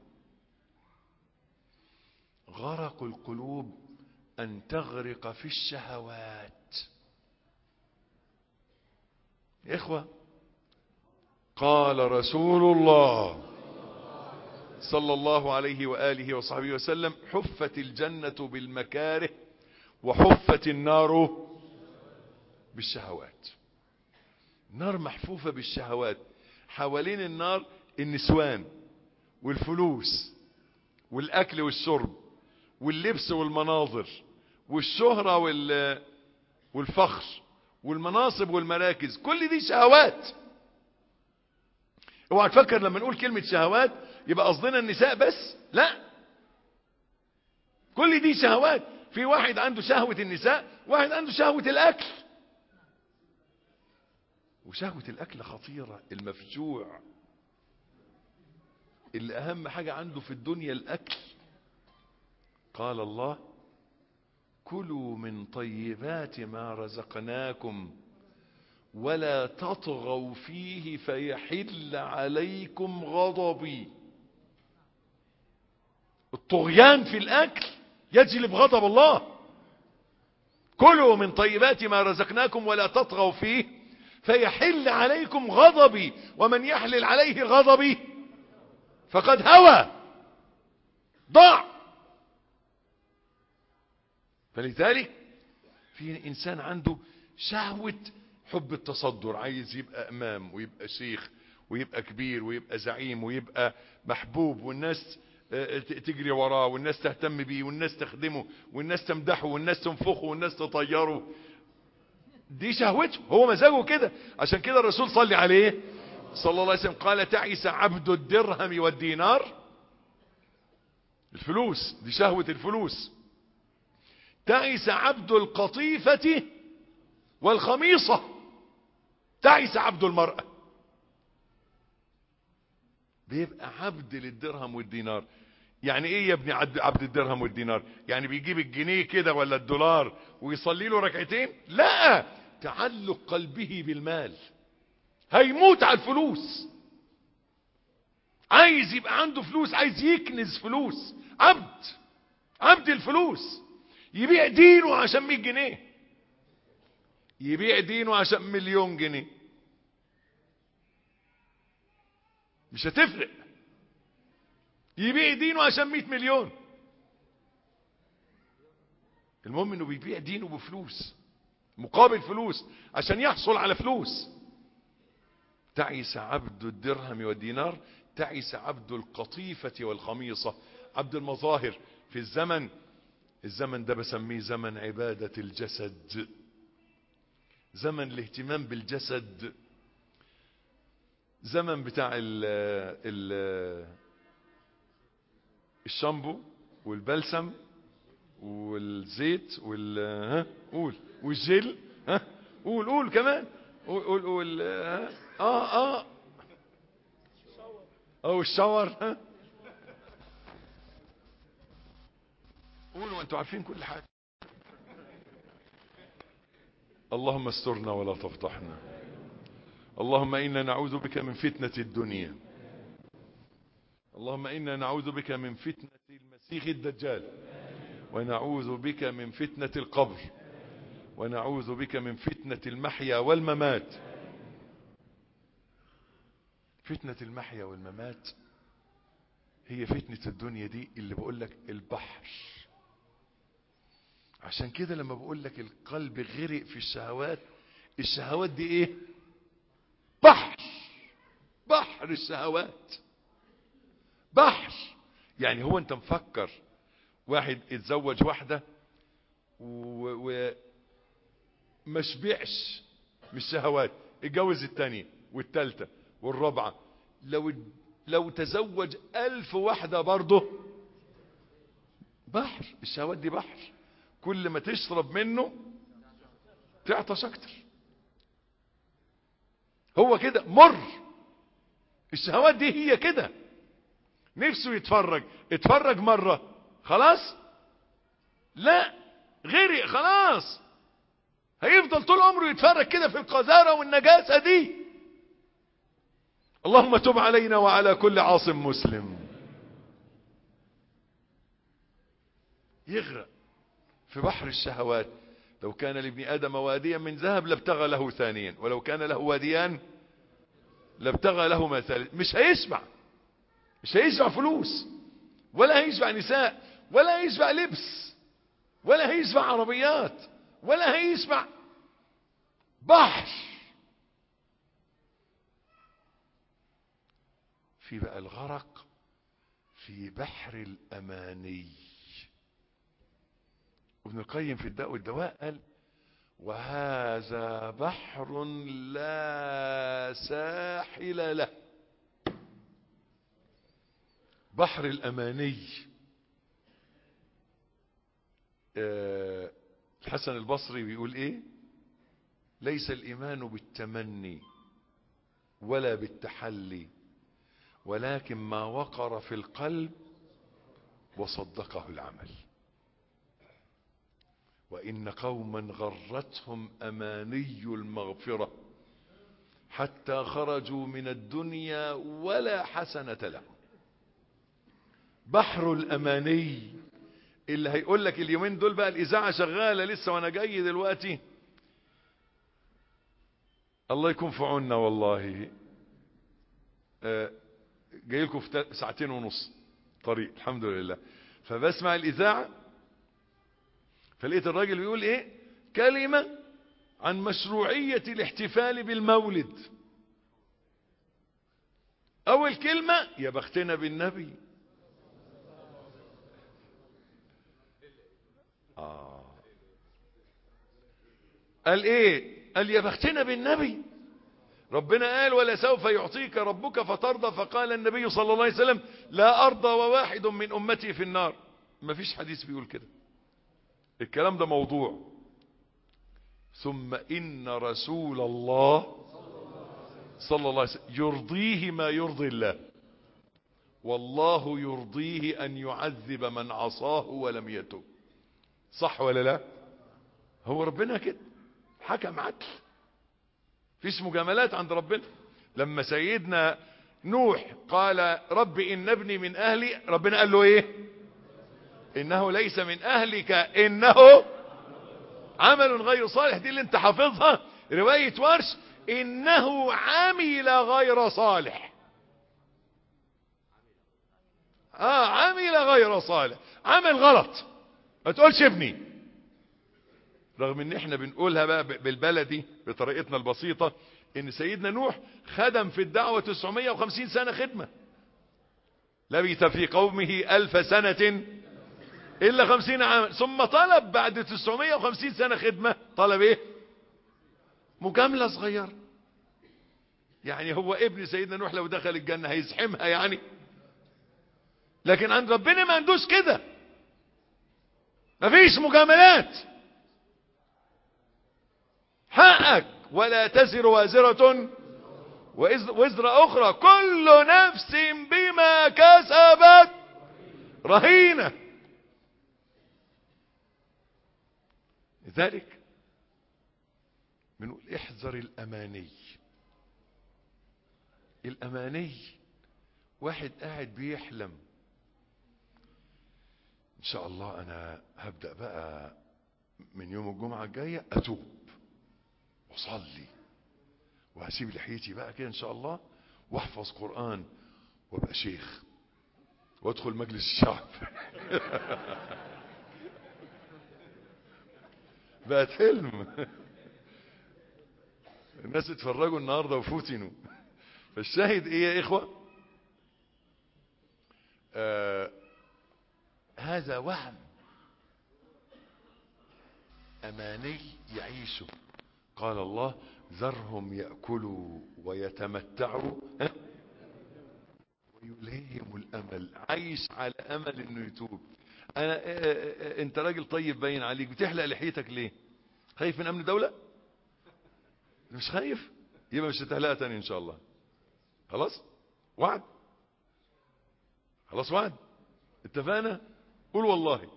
غرق القلوب ان تغرق في الشهوات إخوة قال رسول الله صلى الله عليه وآله وصحبه وسلم حفت الجنة بالمكاره وحفت النار بالشهوات النار محفوفة بالشهوات حوالين النار النسوان والفلوس والأكل والشرب واللبس والمناظر والشهرة وال والفخر والمناصب والمراكز كل دي شهوات اوعى تفكر لما نقول كلمة شهوات يبقى قصدنا النساء بس لا كل دي شهوات في واحد عنده شهوة النساء واحد عنده شهوة الاكل وشهوة الاكل خطيرة المفجوع اللي اهم حاجة عنده في الدنيا الاكل قال الله كلوا من طيبات ما رزقناكم ولا تطغوا فيه فيحل عليكم غضبي الطغيان في الاكل يجلب غضب الله كلوا من طيبات ما رزقناكم ولا تطغوا فيه فيحل عليكم غضبي ومن يحلل عليه غضبي فقد هوى ضاع فلذلك في انسان عنده شهوة حب التصدر عايز يبقى امام ويبقى شيخ ويبقى كبير ويبقى زعيم ويبقى محبوب والناس آه، ت- تجري وراه والناس تهتم بيه والناس تخدمه والناس تمدحه والناس تنفخه والناس تطيره دي شهوته هو مزاجه كده عشان كده الرسول صلي عليه صلى الله عليه وسلم قال تعس عبد الدرهم والدينار الفلوس دي شهوة الفلوس تعس عبد القطيفة والخميصة تعس عبد المرأة بيبقى عبد للدرهم والدينار يعني ايه يا ابني عبد عبد الدرهم والدينار يعني بيجيب الجنيه كده ولا الدولار ويصلي له ركعتين لا تعلق قلبه بالمال هيموت على الفلوس عايز يبقى عنده فلوس عايز يكنز فلوس عبد عبد الفلوس يبيع دينه عشان 100 جنيه يبيع دينه عشان مليون جنيه مش هتفرق يبيع دينه عشان 100 مليون المهم انه بيبيع دينه بفلوس مقابل فلوس عشان يحصل على فلوس تعس عبد الدرهم والدينار تعس عبد القطيفة والخميصة عبد المظاهر في الزمن الزمن ده بسميه زمن عبادة الجسد زمن الاهتمام بالجسد زمن بتاع ال ال الشامبو والبلسم والزيت وال ها قول والجل ها قول قول كمان قول قول, قول ها اه اه او الشاور ها قولوا انتوا عارفين كل حاجه اللهم استرنا ولا تفضحنا اللهم انا نعوذ بك من فتنه الدنيا اللهم انا نعوذ بك من فتنه المسيح الدجال ونعوذ بك من فتنه القبر ونعوذ بك من فتنه المحيا والممات فتنة المحيا والممات هي فتنة الدنيا دي اللي بقول لك البحر عشان كده لما بقول لك القلب غرق في الشهوات الشهوات دي ايه بحر بحر الشهوات بحر يعني هو انت مفكر واحد اتزوج واحدة و... و... ما شبعش من الشهوات اتجوز التانية والتالتة والرابعة لو لو تزوج ألف واحدة برضه بحر الشهوات دي بحر كل ما تشرب منه تعطش اكتر هو كده مر الشهوات دي هي كده نفسه يتفرج اتفرج مرة خلاص لا غرق خلاص هيفضل طول عمره يتفرج كده في القذارة والنجاسة دي اللهم تب علينا وعلى كل عاصم مسلم يغرق في بحر الشهوات لو كان لابن آدم واديا من ذهب لابتغى له ثانيا ولو كان له واديان لابتغى لهما ثالث مش هيشبع مش هيشبع فلوس ولا هيشبع نساء ولا هيشبع لبس ولا هيشبع عربيات ولا هيشبع بحر في بقى الغرق في بحر الأماني ابن القيم في الداء والدواء قال وهذا بحر لا ساحل له بحر الأماني آه، الحسن البصري بيقول ايه ليس الإيمان بالتمني ولا بالتحلي ولكن ما وقر في القلب وصدقه العمل وإن قوما غرتهم أماني المغفرة حتى خرجوا من الدنيا ولا حسنة لهم بحر الأماني اللي هيقول لك اليومين دول بقى الإذاعة شغالة لسه وأنا جاي دلوقتي الله يكون في عوننا والله آه جاي لكم في ساعتين ونص طريق الحمد لله فبسمع الإذاعة فلقيت الراجل بيقول ايه كلمة عن مشروعية الاحتفال بالمولد اول كلمة يا بختنا بالنبي آه. قال ايه قال يا بختنا بالنبي ربنا قال ولا سوف يعطيك ربك فترضى فقال النبي صلى الله عليه وسلم لا أرضى وواحد من أمتي في النار ما فيش حديث بيقول كده الكلام ده موضوع ثم إن رسول الله صلى الله عليه وسلم يرضيه ما يرضي الله والله يرضيه أن يعذب من عصاه ولم يتب صح ولا لا هو ربنا كده حكم عدل فيش مجاملات عند ربنا لما سيدنا نوح قال رب إن ابني من أهلي ربنا قال له إيه إنه ليس من أهلك إنه عمل غير صالح دي اللي انت حافظها رواية ورش إنه عمل غير صالح آه عمل غير صالح عمل غلط ما تقولش ابني رغم ان احنا بنقولها بقى بالبلدي بطريقتنا البسيطة ان سيدنا نوح خدم في الدعوة 950 سنة خدمة لبث في قومه الف سنة الا خمسين عاما ثم طلب بعد 950 سنة خدمة طلب ايه مجاملة صغيرة يعني هو ابن سيدنا نوح لو دخل الجنة هيزحمها يعني لكن عند ربنا ما عندوش كده مفيش مجاملات حقك ولا تزر وازرة وزر أخرى كل نفس بما كسبت رهينة لذلك بنقول احذر الأماني الأماني واحد قاعد بيحلم إن شاء الله أنا هبدأ بقى من يوم الجمعة الجاية أتوب وصلي وهسيب لحيتي بقى كده ان شاء الله واحفظ قرآن وابقى شيخ وادخل مجلس الشعب بقت حلم الناس اتفرجوا النهارده وفوتنوا فالشاهد ايه يا اخوه آه هذا وهم اماني يعيشه قال الله ذرهم يأكلوا ويتمتعوا ويلههم الأمل عايش على أمل انه يتوب أنا انت راجل طيب باين عليك بتحلق لحيتك ليه خايف من امن دولة مش خايف يبقى مش هتحلقها تاني ان شاء الله خلاص وعد خلاص وعد اتفقنا قول والله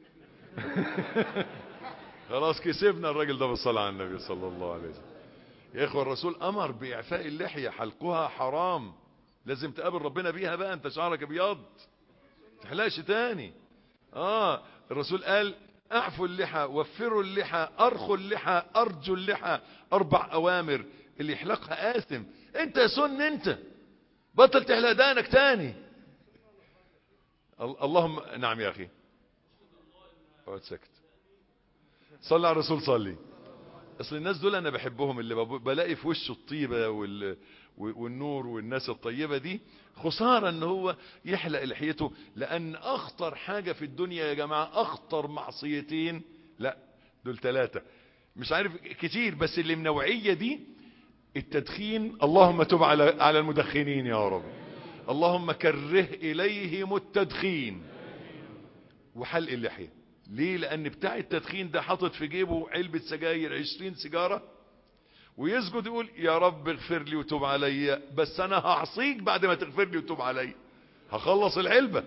خلاص كسبنا الراجل ده بالصلاة على النبي صلى الله عليه وسلم يا اخوة الرسول امر باعفاء اللحية حلقها حرام لازم تقابل ربنا بيها بقى انت شعرك ابيض تحلقش تاني اه الرسول قال اعفوا اللحى وفروا اللحى ارخوا اللحى ارجوا اللحى اربع اوامر اللي يحلقها آثم انت يا سن انت بطل تحلق دانك تاني اللهم نعم يا اخي اقعد سكت صلى على الرسول صلي اصل الناس دول انا بحبهم اللي بلاقي في وشه الطيبة وال... والنور والناس الطيبة دي خسارة ان هو يحلق لحيته لان اخطر حاجة في الدنيا يا جماعة اخطر معصيتين لا دول ثلاثة مش عارف كتير بس اللي من نوعية دي التدخين اللهم تب على على المدخنين يا رب اللهم كره اليهم التدخين وحلق اللحيه ليه لان بتاع التدخين ده حاطط في جيبه علبة سجاير عشرين سيجارة ويسجد يقول يا رب اغفر لي وتوب علي بس انا هعصيك بعد ما تغفر لي وتوب علي هخلص العلبة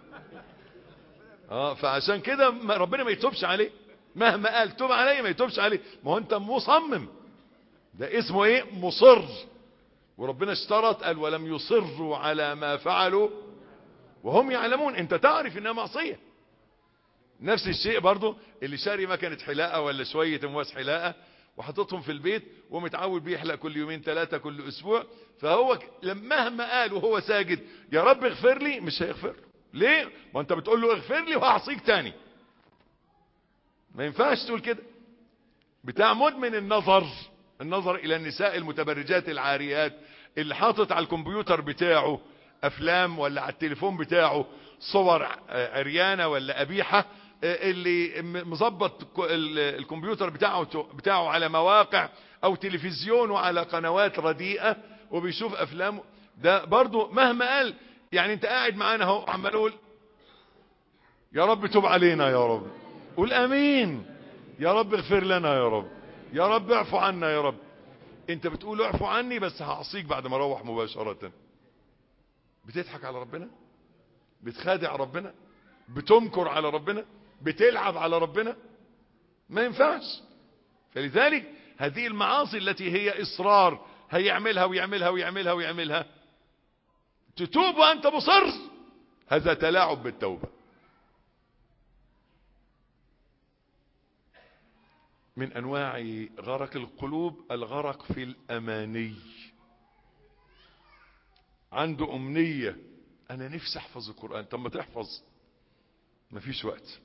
اه فعشان كده ربنا ما يتوبش عليه مهما قال توب علي ما يتوبش عليه ما هو انت مصمم ده اسمه ايه مصر وربنا اشترط قال ولم يصروا على ما فعلوا وهم يعلمون انت تعرف انها معصيه نفس الشيء برضو اللي شاري مكنة حلاقة ولا شوية امواس حلاقة وحطتهم في البيت ومتعود بيحلق كل يومين ثلاثة كل اسبوع فهو مهما قال وهو ساجد يا رب اغفر لي مش هيغفر ليه ما انت بتقول له اغفر لي وهعصيك تاني ما ينفعش تقول كده بتاع مدمن النظر النظر الى النساء المتبرجات العاريات اللي حاطط على الكمبيوتر بتاعه افلام ولا على التليفون بتاعه صور آه، عريانه ولا قبيحه آه، اللي م- مظبط ك- ال- الكمبيوتر بتاعه بتاعه على مواقع او تلفزيون وعلى قنوات رديئه وبيشوف افلام ده برضو مهما قال يعني انت قاعد معانا اهو عمال اقول يا رب تب علينا يا رب قول امين يا رب اغفر لنا يا رب يا رب اعفو عنا يا رب انت بتقول اعفو عني بس هعصيك بعد ما اروح مباشرة بتضحك على ربنا بتخادع ربنا بتمكر على ربنا بتلعب على ربنا ما ينفعش فلذلك هذه المعاصي التي هي اصرار هيعملها ويعملها ويعملها ويعملها تتوب وانت مصر هذا تلاعب بالتوبه من انواع غرق القلوب الغرق في الاماني عنده امنية انا نفسي احفظ القرآن طب ما تحفظ مفيش وقت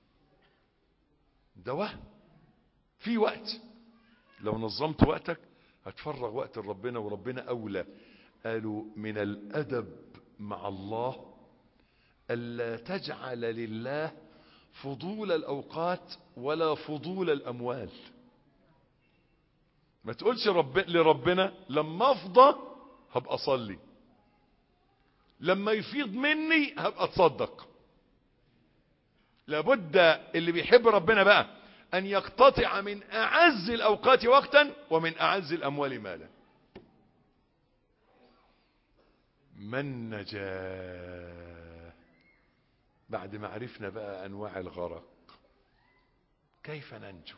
ده وهم في وقت لو نظمت وقتك هتفرغ وقت لربنا وربنا اولى قالوا من الادب مع الله الا تجعل لله فضول الاوقات ولا فضول الاموال ما تقولش رب... لربنا لما افضى هبقى اصلي لما يفيض مني هبقى اتصدق لابد اللي بيحب ربنا بقى ان يقتطع من اعز الاوقات وقتا ومن اعز الاموال مالا من نجاه بعد ما عرفنا بقى انواع الغرق كيف ننجو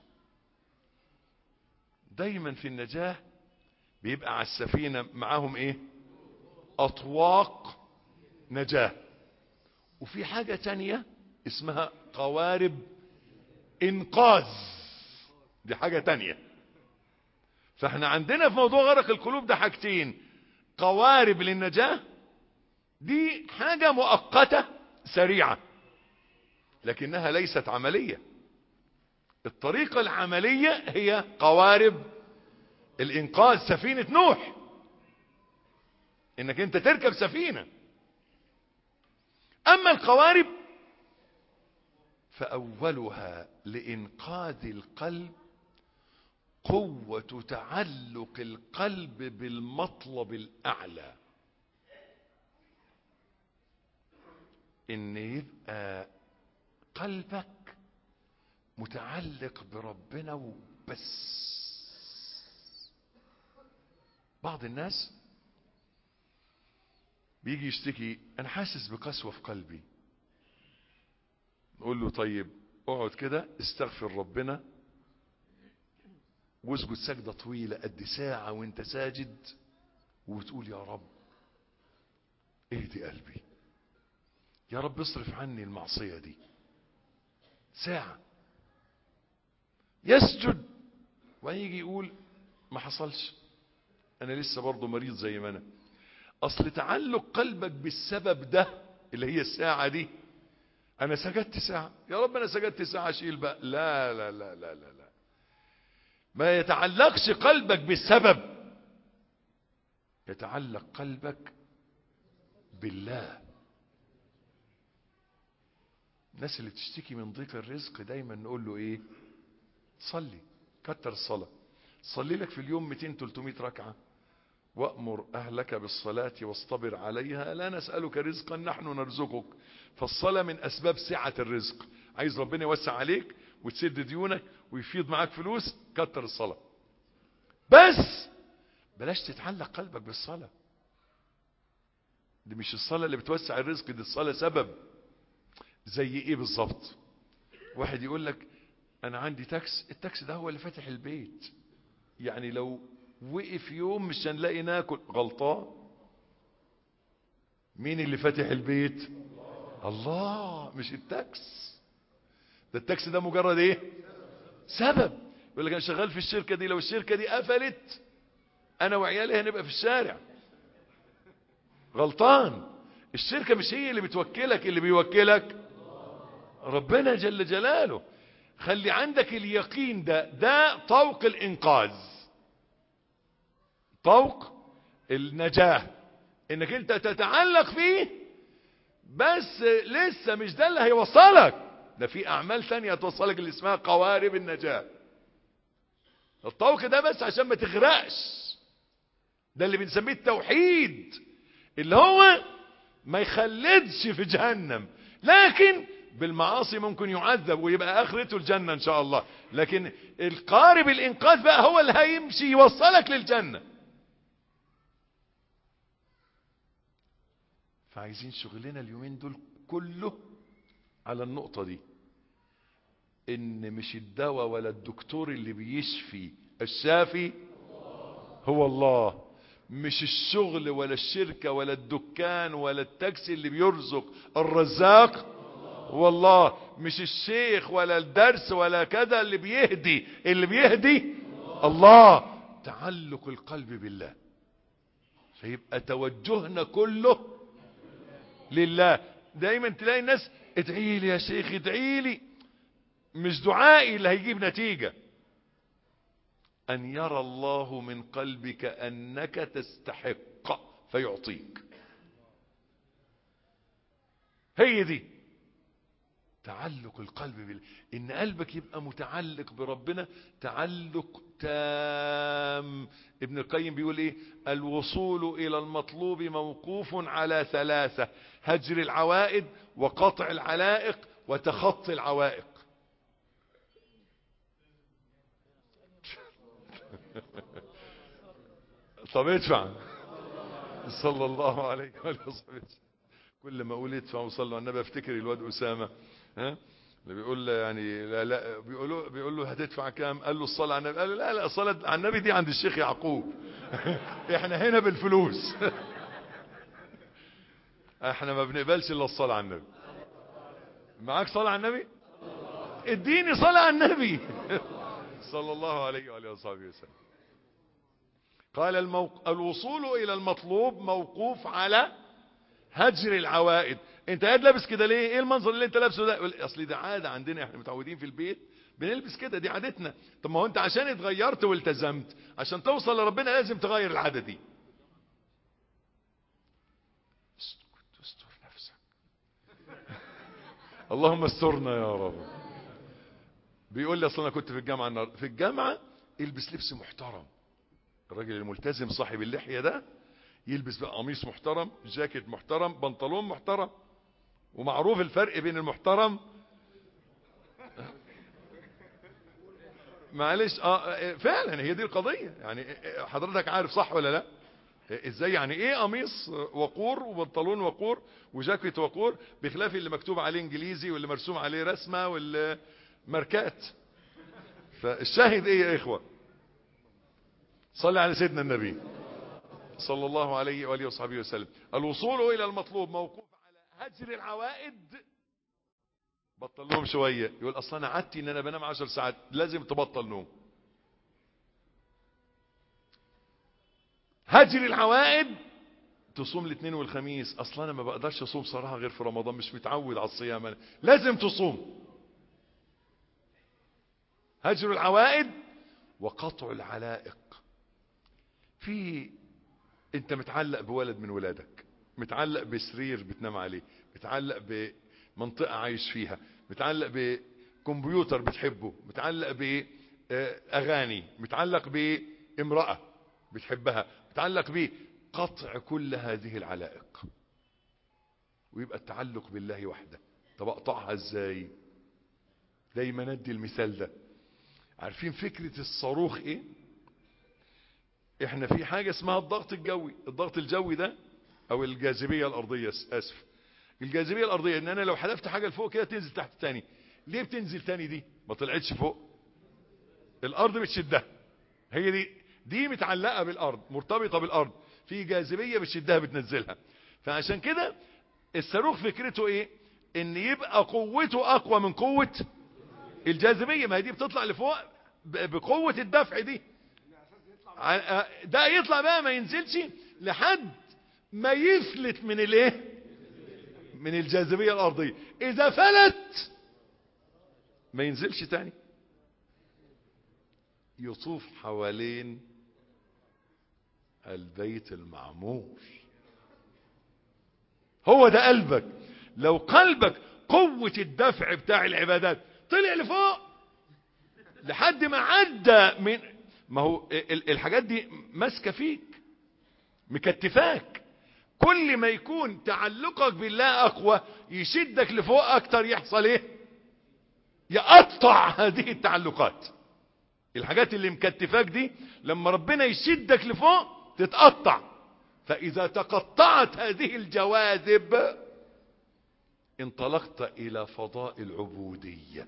دايما في النجاة بيبقى على السفينة معاهم ايه اطواق نجاة وفي حاجة تانية اسمها قوارب انقاذ دي حاجة تانية فاحنا عندنا في موضوع غرق القلوب ده حاجتين قوارب للنجاة دي حاجة مؤقتة سريعة لكنها ليست عملية الطريقة العملية هي قوارب الانقاذ سفينة نوح انك انت تركب سفينة اما القوارب فاولها لانقاذ القلب قوة تعلق القلب بالمطلب الاعلى ان يبقى قلبك متعلق بربنا وبس بعض الناس بيجي يشتكي انا حاسس بقسوة في قلبي نقول له طيب اقعد كده استغفر ربنا واسجد سجدة طويلة قد ساعة وانت ساجد وتقول يا رب اهدي قلبي يا رب اصرف عني المعصية دي ساعة يسجد ويجي يقول ما حصلش انا لسه برضه مريض زي ما انا اصل تعلق قلبك بالسبب ده اللي هي الساعة دي انا سجدت ساعة يا رب انا سجدت ساعة شيل بقى لا لا لا لا لا, لا. ما يتعلقش قلبك بالسبب يتعلق قلبك بالله الناس اللي تشتكي من ضيق الرزق دايما نقول له ايه صلي كتر الصلاة صلي لك في اليوم 200 300 ركعة وأمر أهلك بالصلاة واصطبر عليها لا نسألك رزقا نحن نرزقك فالصلاة من أسباب سعة الرزق عايز ربنا يوسع عليك وتسد ديونك ويفيض معاك فلوس كتر الصلاة بس بلاش تتعلق قلبك بالصلاة دي مش الصلاة اللي بتوسع الرزق دي الصلاة سبب زي ايه بالظبط واحد يقول لك انا عندي تاكس التاكس ده هو اللي فاتح البيت يعني لو وقف يوم مش هنلاقي ناكل غلطان مين اللي فاتح البيت الله مش التاكس ده التاكس ده مجرد ايه سبب يقول لك انا شغال في الشركة دي لو الشركة دي قفلت انا وعيالي هنبقى في الشارع غلطان الشركة مش هي اللي بتوكلك اللي بيوكلك ربنا جل جلاله خلي عندك اليقين ده ده طوق الانقاذ طوق النجاة انك انت تتعلق فيه بس لسه مش ده اللي هيوصلك ده في اعمال ثانية توصلك اللي اسمها قوارب النجاة الطوق ده بس عشان ما تغرقش ده اللي بنسميه التوحيد اللي هو ما يخلدش في جهنم لكن بالمعاصي ممكن يعذب ويبقى اخرته الجنة ان شاء الله لكن القارب الانقاذ بقى هو اللي هيمشي يوصلك للجنة فعايزين شغلنا اليومين دول كله على النقطة دي ان مش الدواء ولا الدكتور اللي بيشفي الشافي هو الله مش الشغل ولا الشركة ولا الدكان ولا التاكسي اللي بيرزق الرزاق والله مش الشيخ ولا الدرس ولا كذا اللي بيهدي اللي بيهدي الله تعلق القلب بالله فيبقى توجهنا كله لله دايما تلاقي الناس ادعي لي يا شيخ ادعي لي مش دعائي اللي هيجيب نتيجة ان يرى الله من قلبك انك تستحق فيعطيك هي دي تعلق القلب بالله ان قلبك يبقى متعلق بربنا تعلق تام ابن القيم بيقول ايه الوصول الى المطلوب موقوف على ثلاثة هجر العوائد وقطع العلائق وتخطي العوائق طب ادفع صلى الله عليه وآله وسلم كل ما اقول ادفع وصلوا على النبي افتكر الواد اسامه ها اللي بيقول له يعني لا لا بيقول له بيقول له هتدفع كام قال له الصلاه على النبي قال له لا لا الصلاه على النبي دي عند الشيخ يعقوب احنا هنا بالفلوس احنا ما بنقبلش الا الصلاه على النبي معاك صلاه على النبي اديني صلاه على النبي صلى الله عليه واله وصحبه وسلم قال الموق... الوصول الى المطلوب موقوف على هجر العوائد انت قاعد لابس كده ليه ايه المنظر اللي انت لابسه ده اصل ده عاده عندنا احنا متعودين في البيت بنلبس كده دي عادتنا طب ما هو انت عشان اتغيرت والتزمت عشان توصل لربنا لازم تغير العاده دي استر نفسك اللهم استرنا يا رب بيقول لي اصل انا كنت في الجامعه النهارده في الجامعه البس لبس محترم الراجل الملتزم صاحب اللحيه ده يلبس بقى قميص محترم جاكيت محترم بنطلون محترم ومعروف الفرق بين المحترم معلش اه فعلا هي دي القضية يعني حضرتك عارف صح ولا لا ازاي يعني ايه قميص وقور وبنطلون وقور وجاكيت وقور بخلاف اللي مكتوب عليه انجليزي واللي مرسوم عليه رسمة واللي ماركات فالشاهد ايه يا اخوة صلي على سيدنا النبي صلى الله عليه وآله وصحبه وسلم الوصول إلى المطلوب موقوف على هجر العوائد بطل نوم شوية يقول أصلا أنا عدتي إن أنا بنام عشر ساعات لازم تبطل نوم هجر العوائد تصوم الاثنين والخميس أصلا أنا ما بقدرش أصوم صراحة غير في رمضان مش متعود على الصيام أنا. لازم تصوم هجر العوائد وقطع العلائق في انت متعلق بولد من ولادك متعلق بسرير بتنام عليه متعلق بمنطقة عايش فيها متعلق بكمبيوتر بتحبه متعلق بأغاني متعلق بامرأة بتحبها متعلق بقطع كل هذه العلائق ويبقى التعلق بالله وحده طب اقطعها ازاي دايما ندي المثال ده عارفين فكرة الصاروخ ايه احنا في حاجة اسمها الضغط الجوي الضغط الجوي ده او الجاذبية الارضية اسف الجاذبية الارضية ان انا لو حذفت حاجة لفوق كده تنزل تحت تاني ليه بتنزل تاني دي ما طلعتش فوق الارض بتشدها هي دي دي متعلقة بالارض مرتبطة بالارض في جاذبية بتشدها بتنزلها فعشان كده الصاروخ فكرته ايه ان يبقى قوته اقوى من قوة الجاذبية ما هي دي بتطلع لفوق بقوة الدفع دي ده يطلع بقى ما ينزلش لحد ما يفلت من الايه من الجاذبية الارضية اذا فلت ما ينزلش تاني يطوف حوالين البيت المعمور هو ده قلبك لو قلبك قوة الدفع بتاع العبادات طلع لفوق لحد ما عدى من ما هو ال- الحاجات دي ماسكه فيك مكتفاك كل ما يكون تعلقك بالله اقوى يشدك لفوق اكتر يحصل ايه يقطع هذه التعلقات الحاجات اللي مكتفاك دي لما ربنا يشدك لفوق تتقطع فاذا تقطعت هذه الجواذب انطلقت الى فضاء العبوديه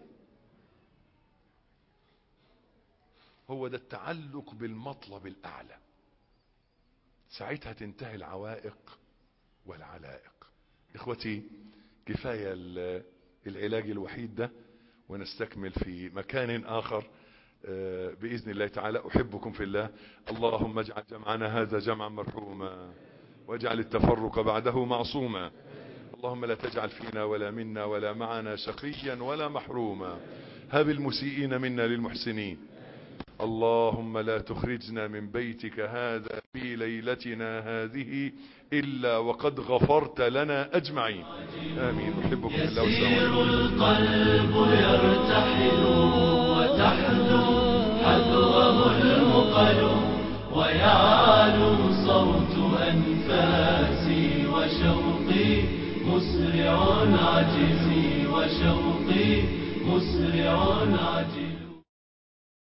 هو ده التعلق بالمطلب الاعلى ساعتها تنتهي العوائق والعلائق اخوتي كفايه ال- العلاج الوحيد ده ونستكمل في مكان اخر آه، باذن الله تعالى احبكم في الله اللهم اجعل جمعنا هذا جمعا مرحوما واجعل التفرق بعده معصوما اللهم لا تجعل فينا ولا منا ولا معنا شقيا ولا محروما هب المسيئين منا للمحسنين اللهم لا تخرجنا من بيتك هذا في ليلتنا هذه إلا وقد غفرت لنا أجمعين آمين أحبكم في الله والسلام عليكم يسير القلب يرتحل وتحدو حذوه المقل ويعلو صوت أنفاسي وشوقي مسرع عجزي وشوقي مسرع عجزي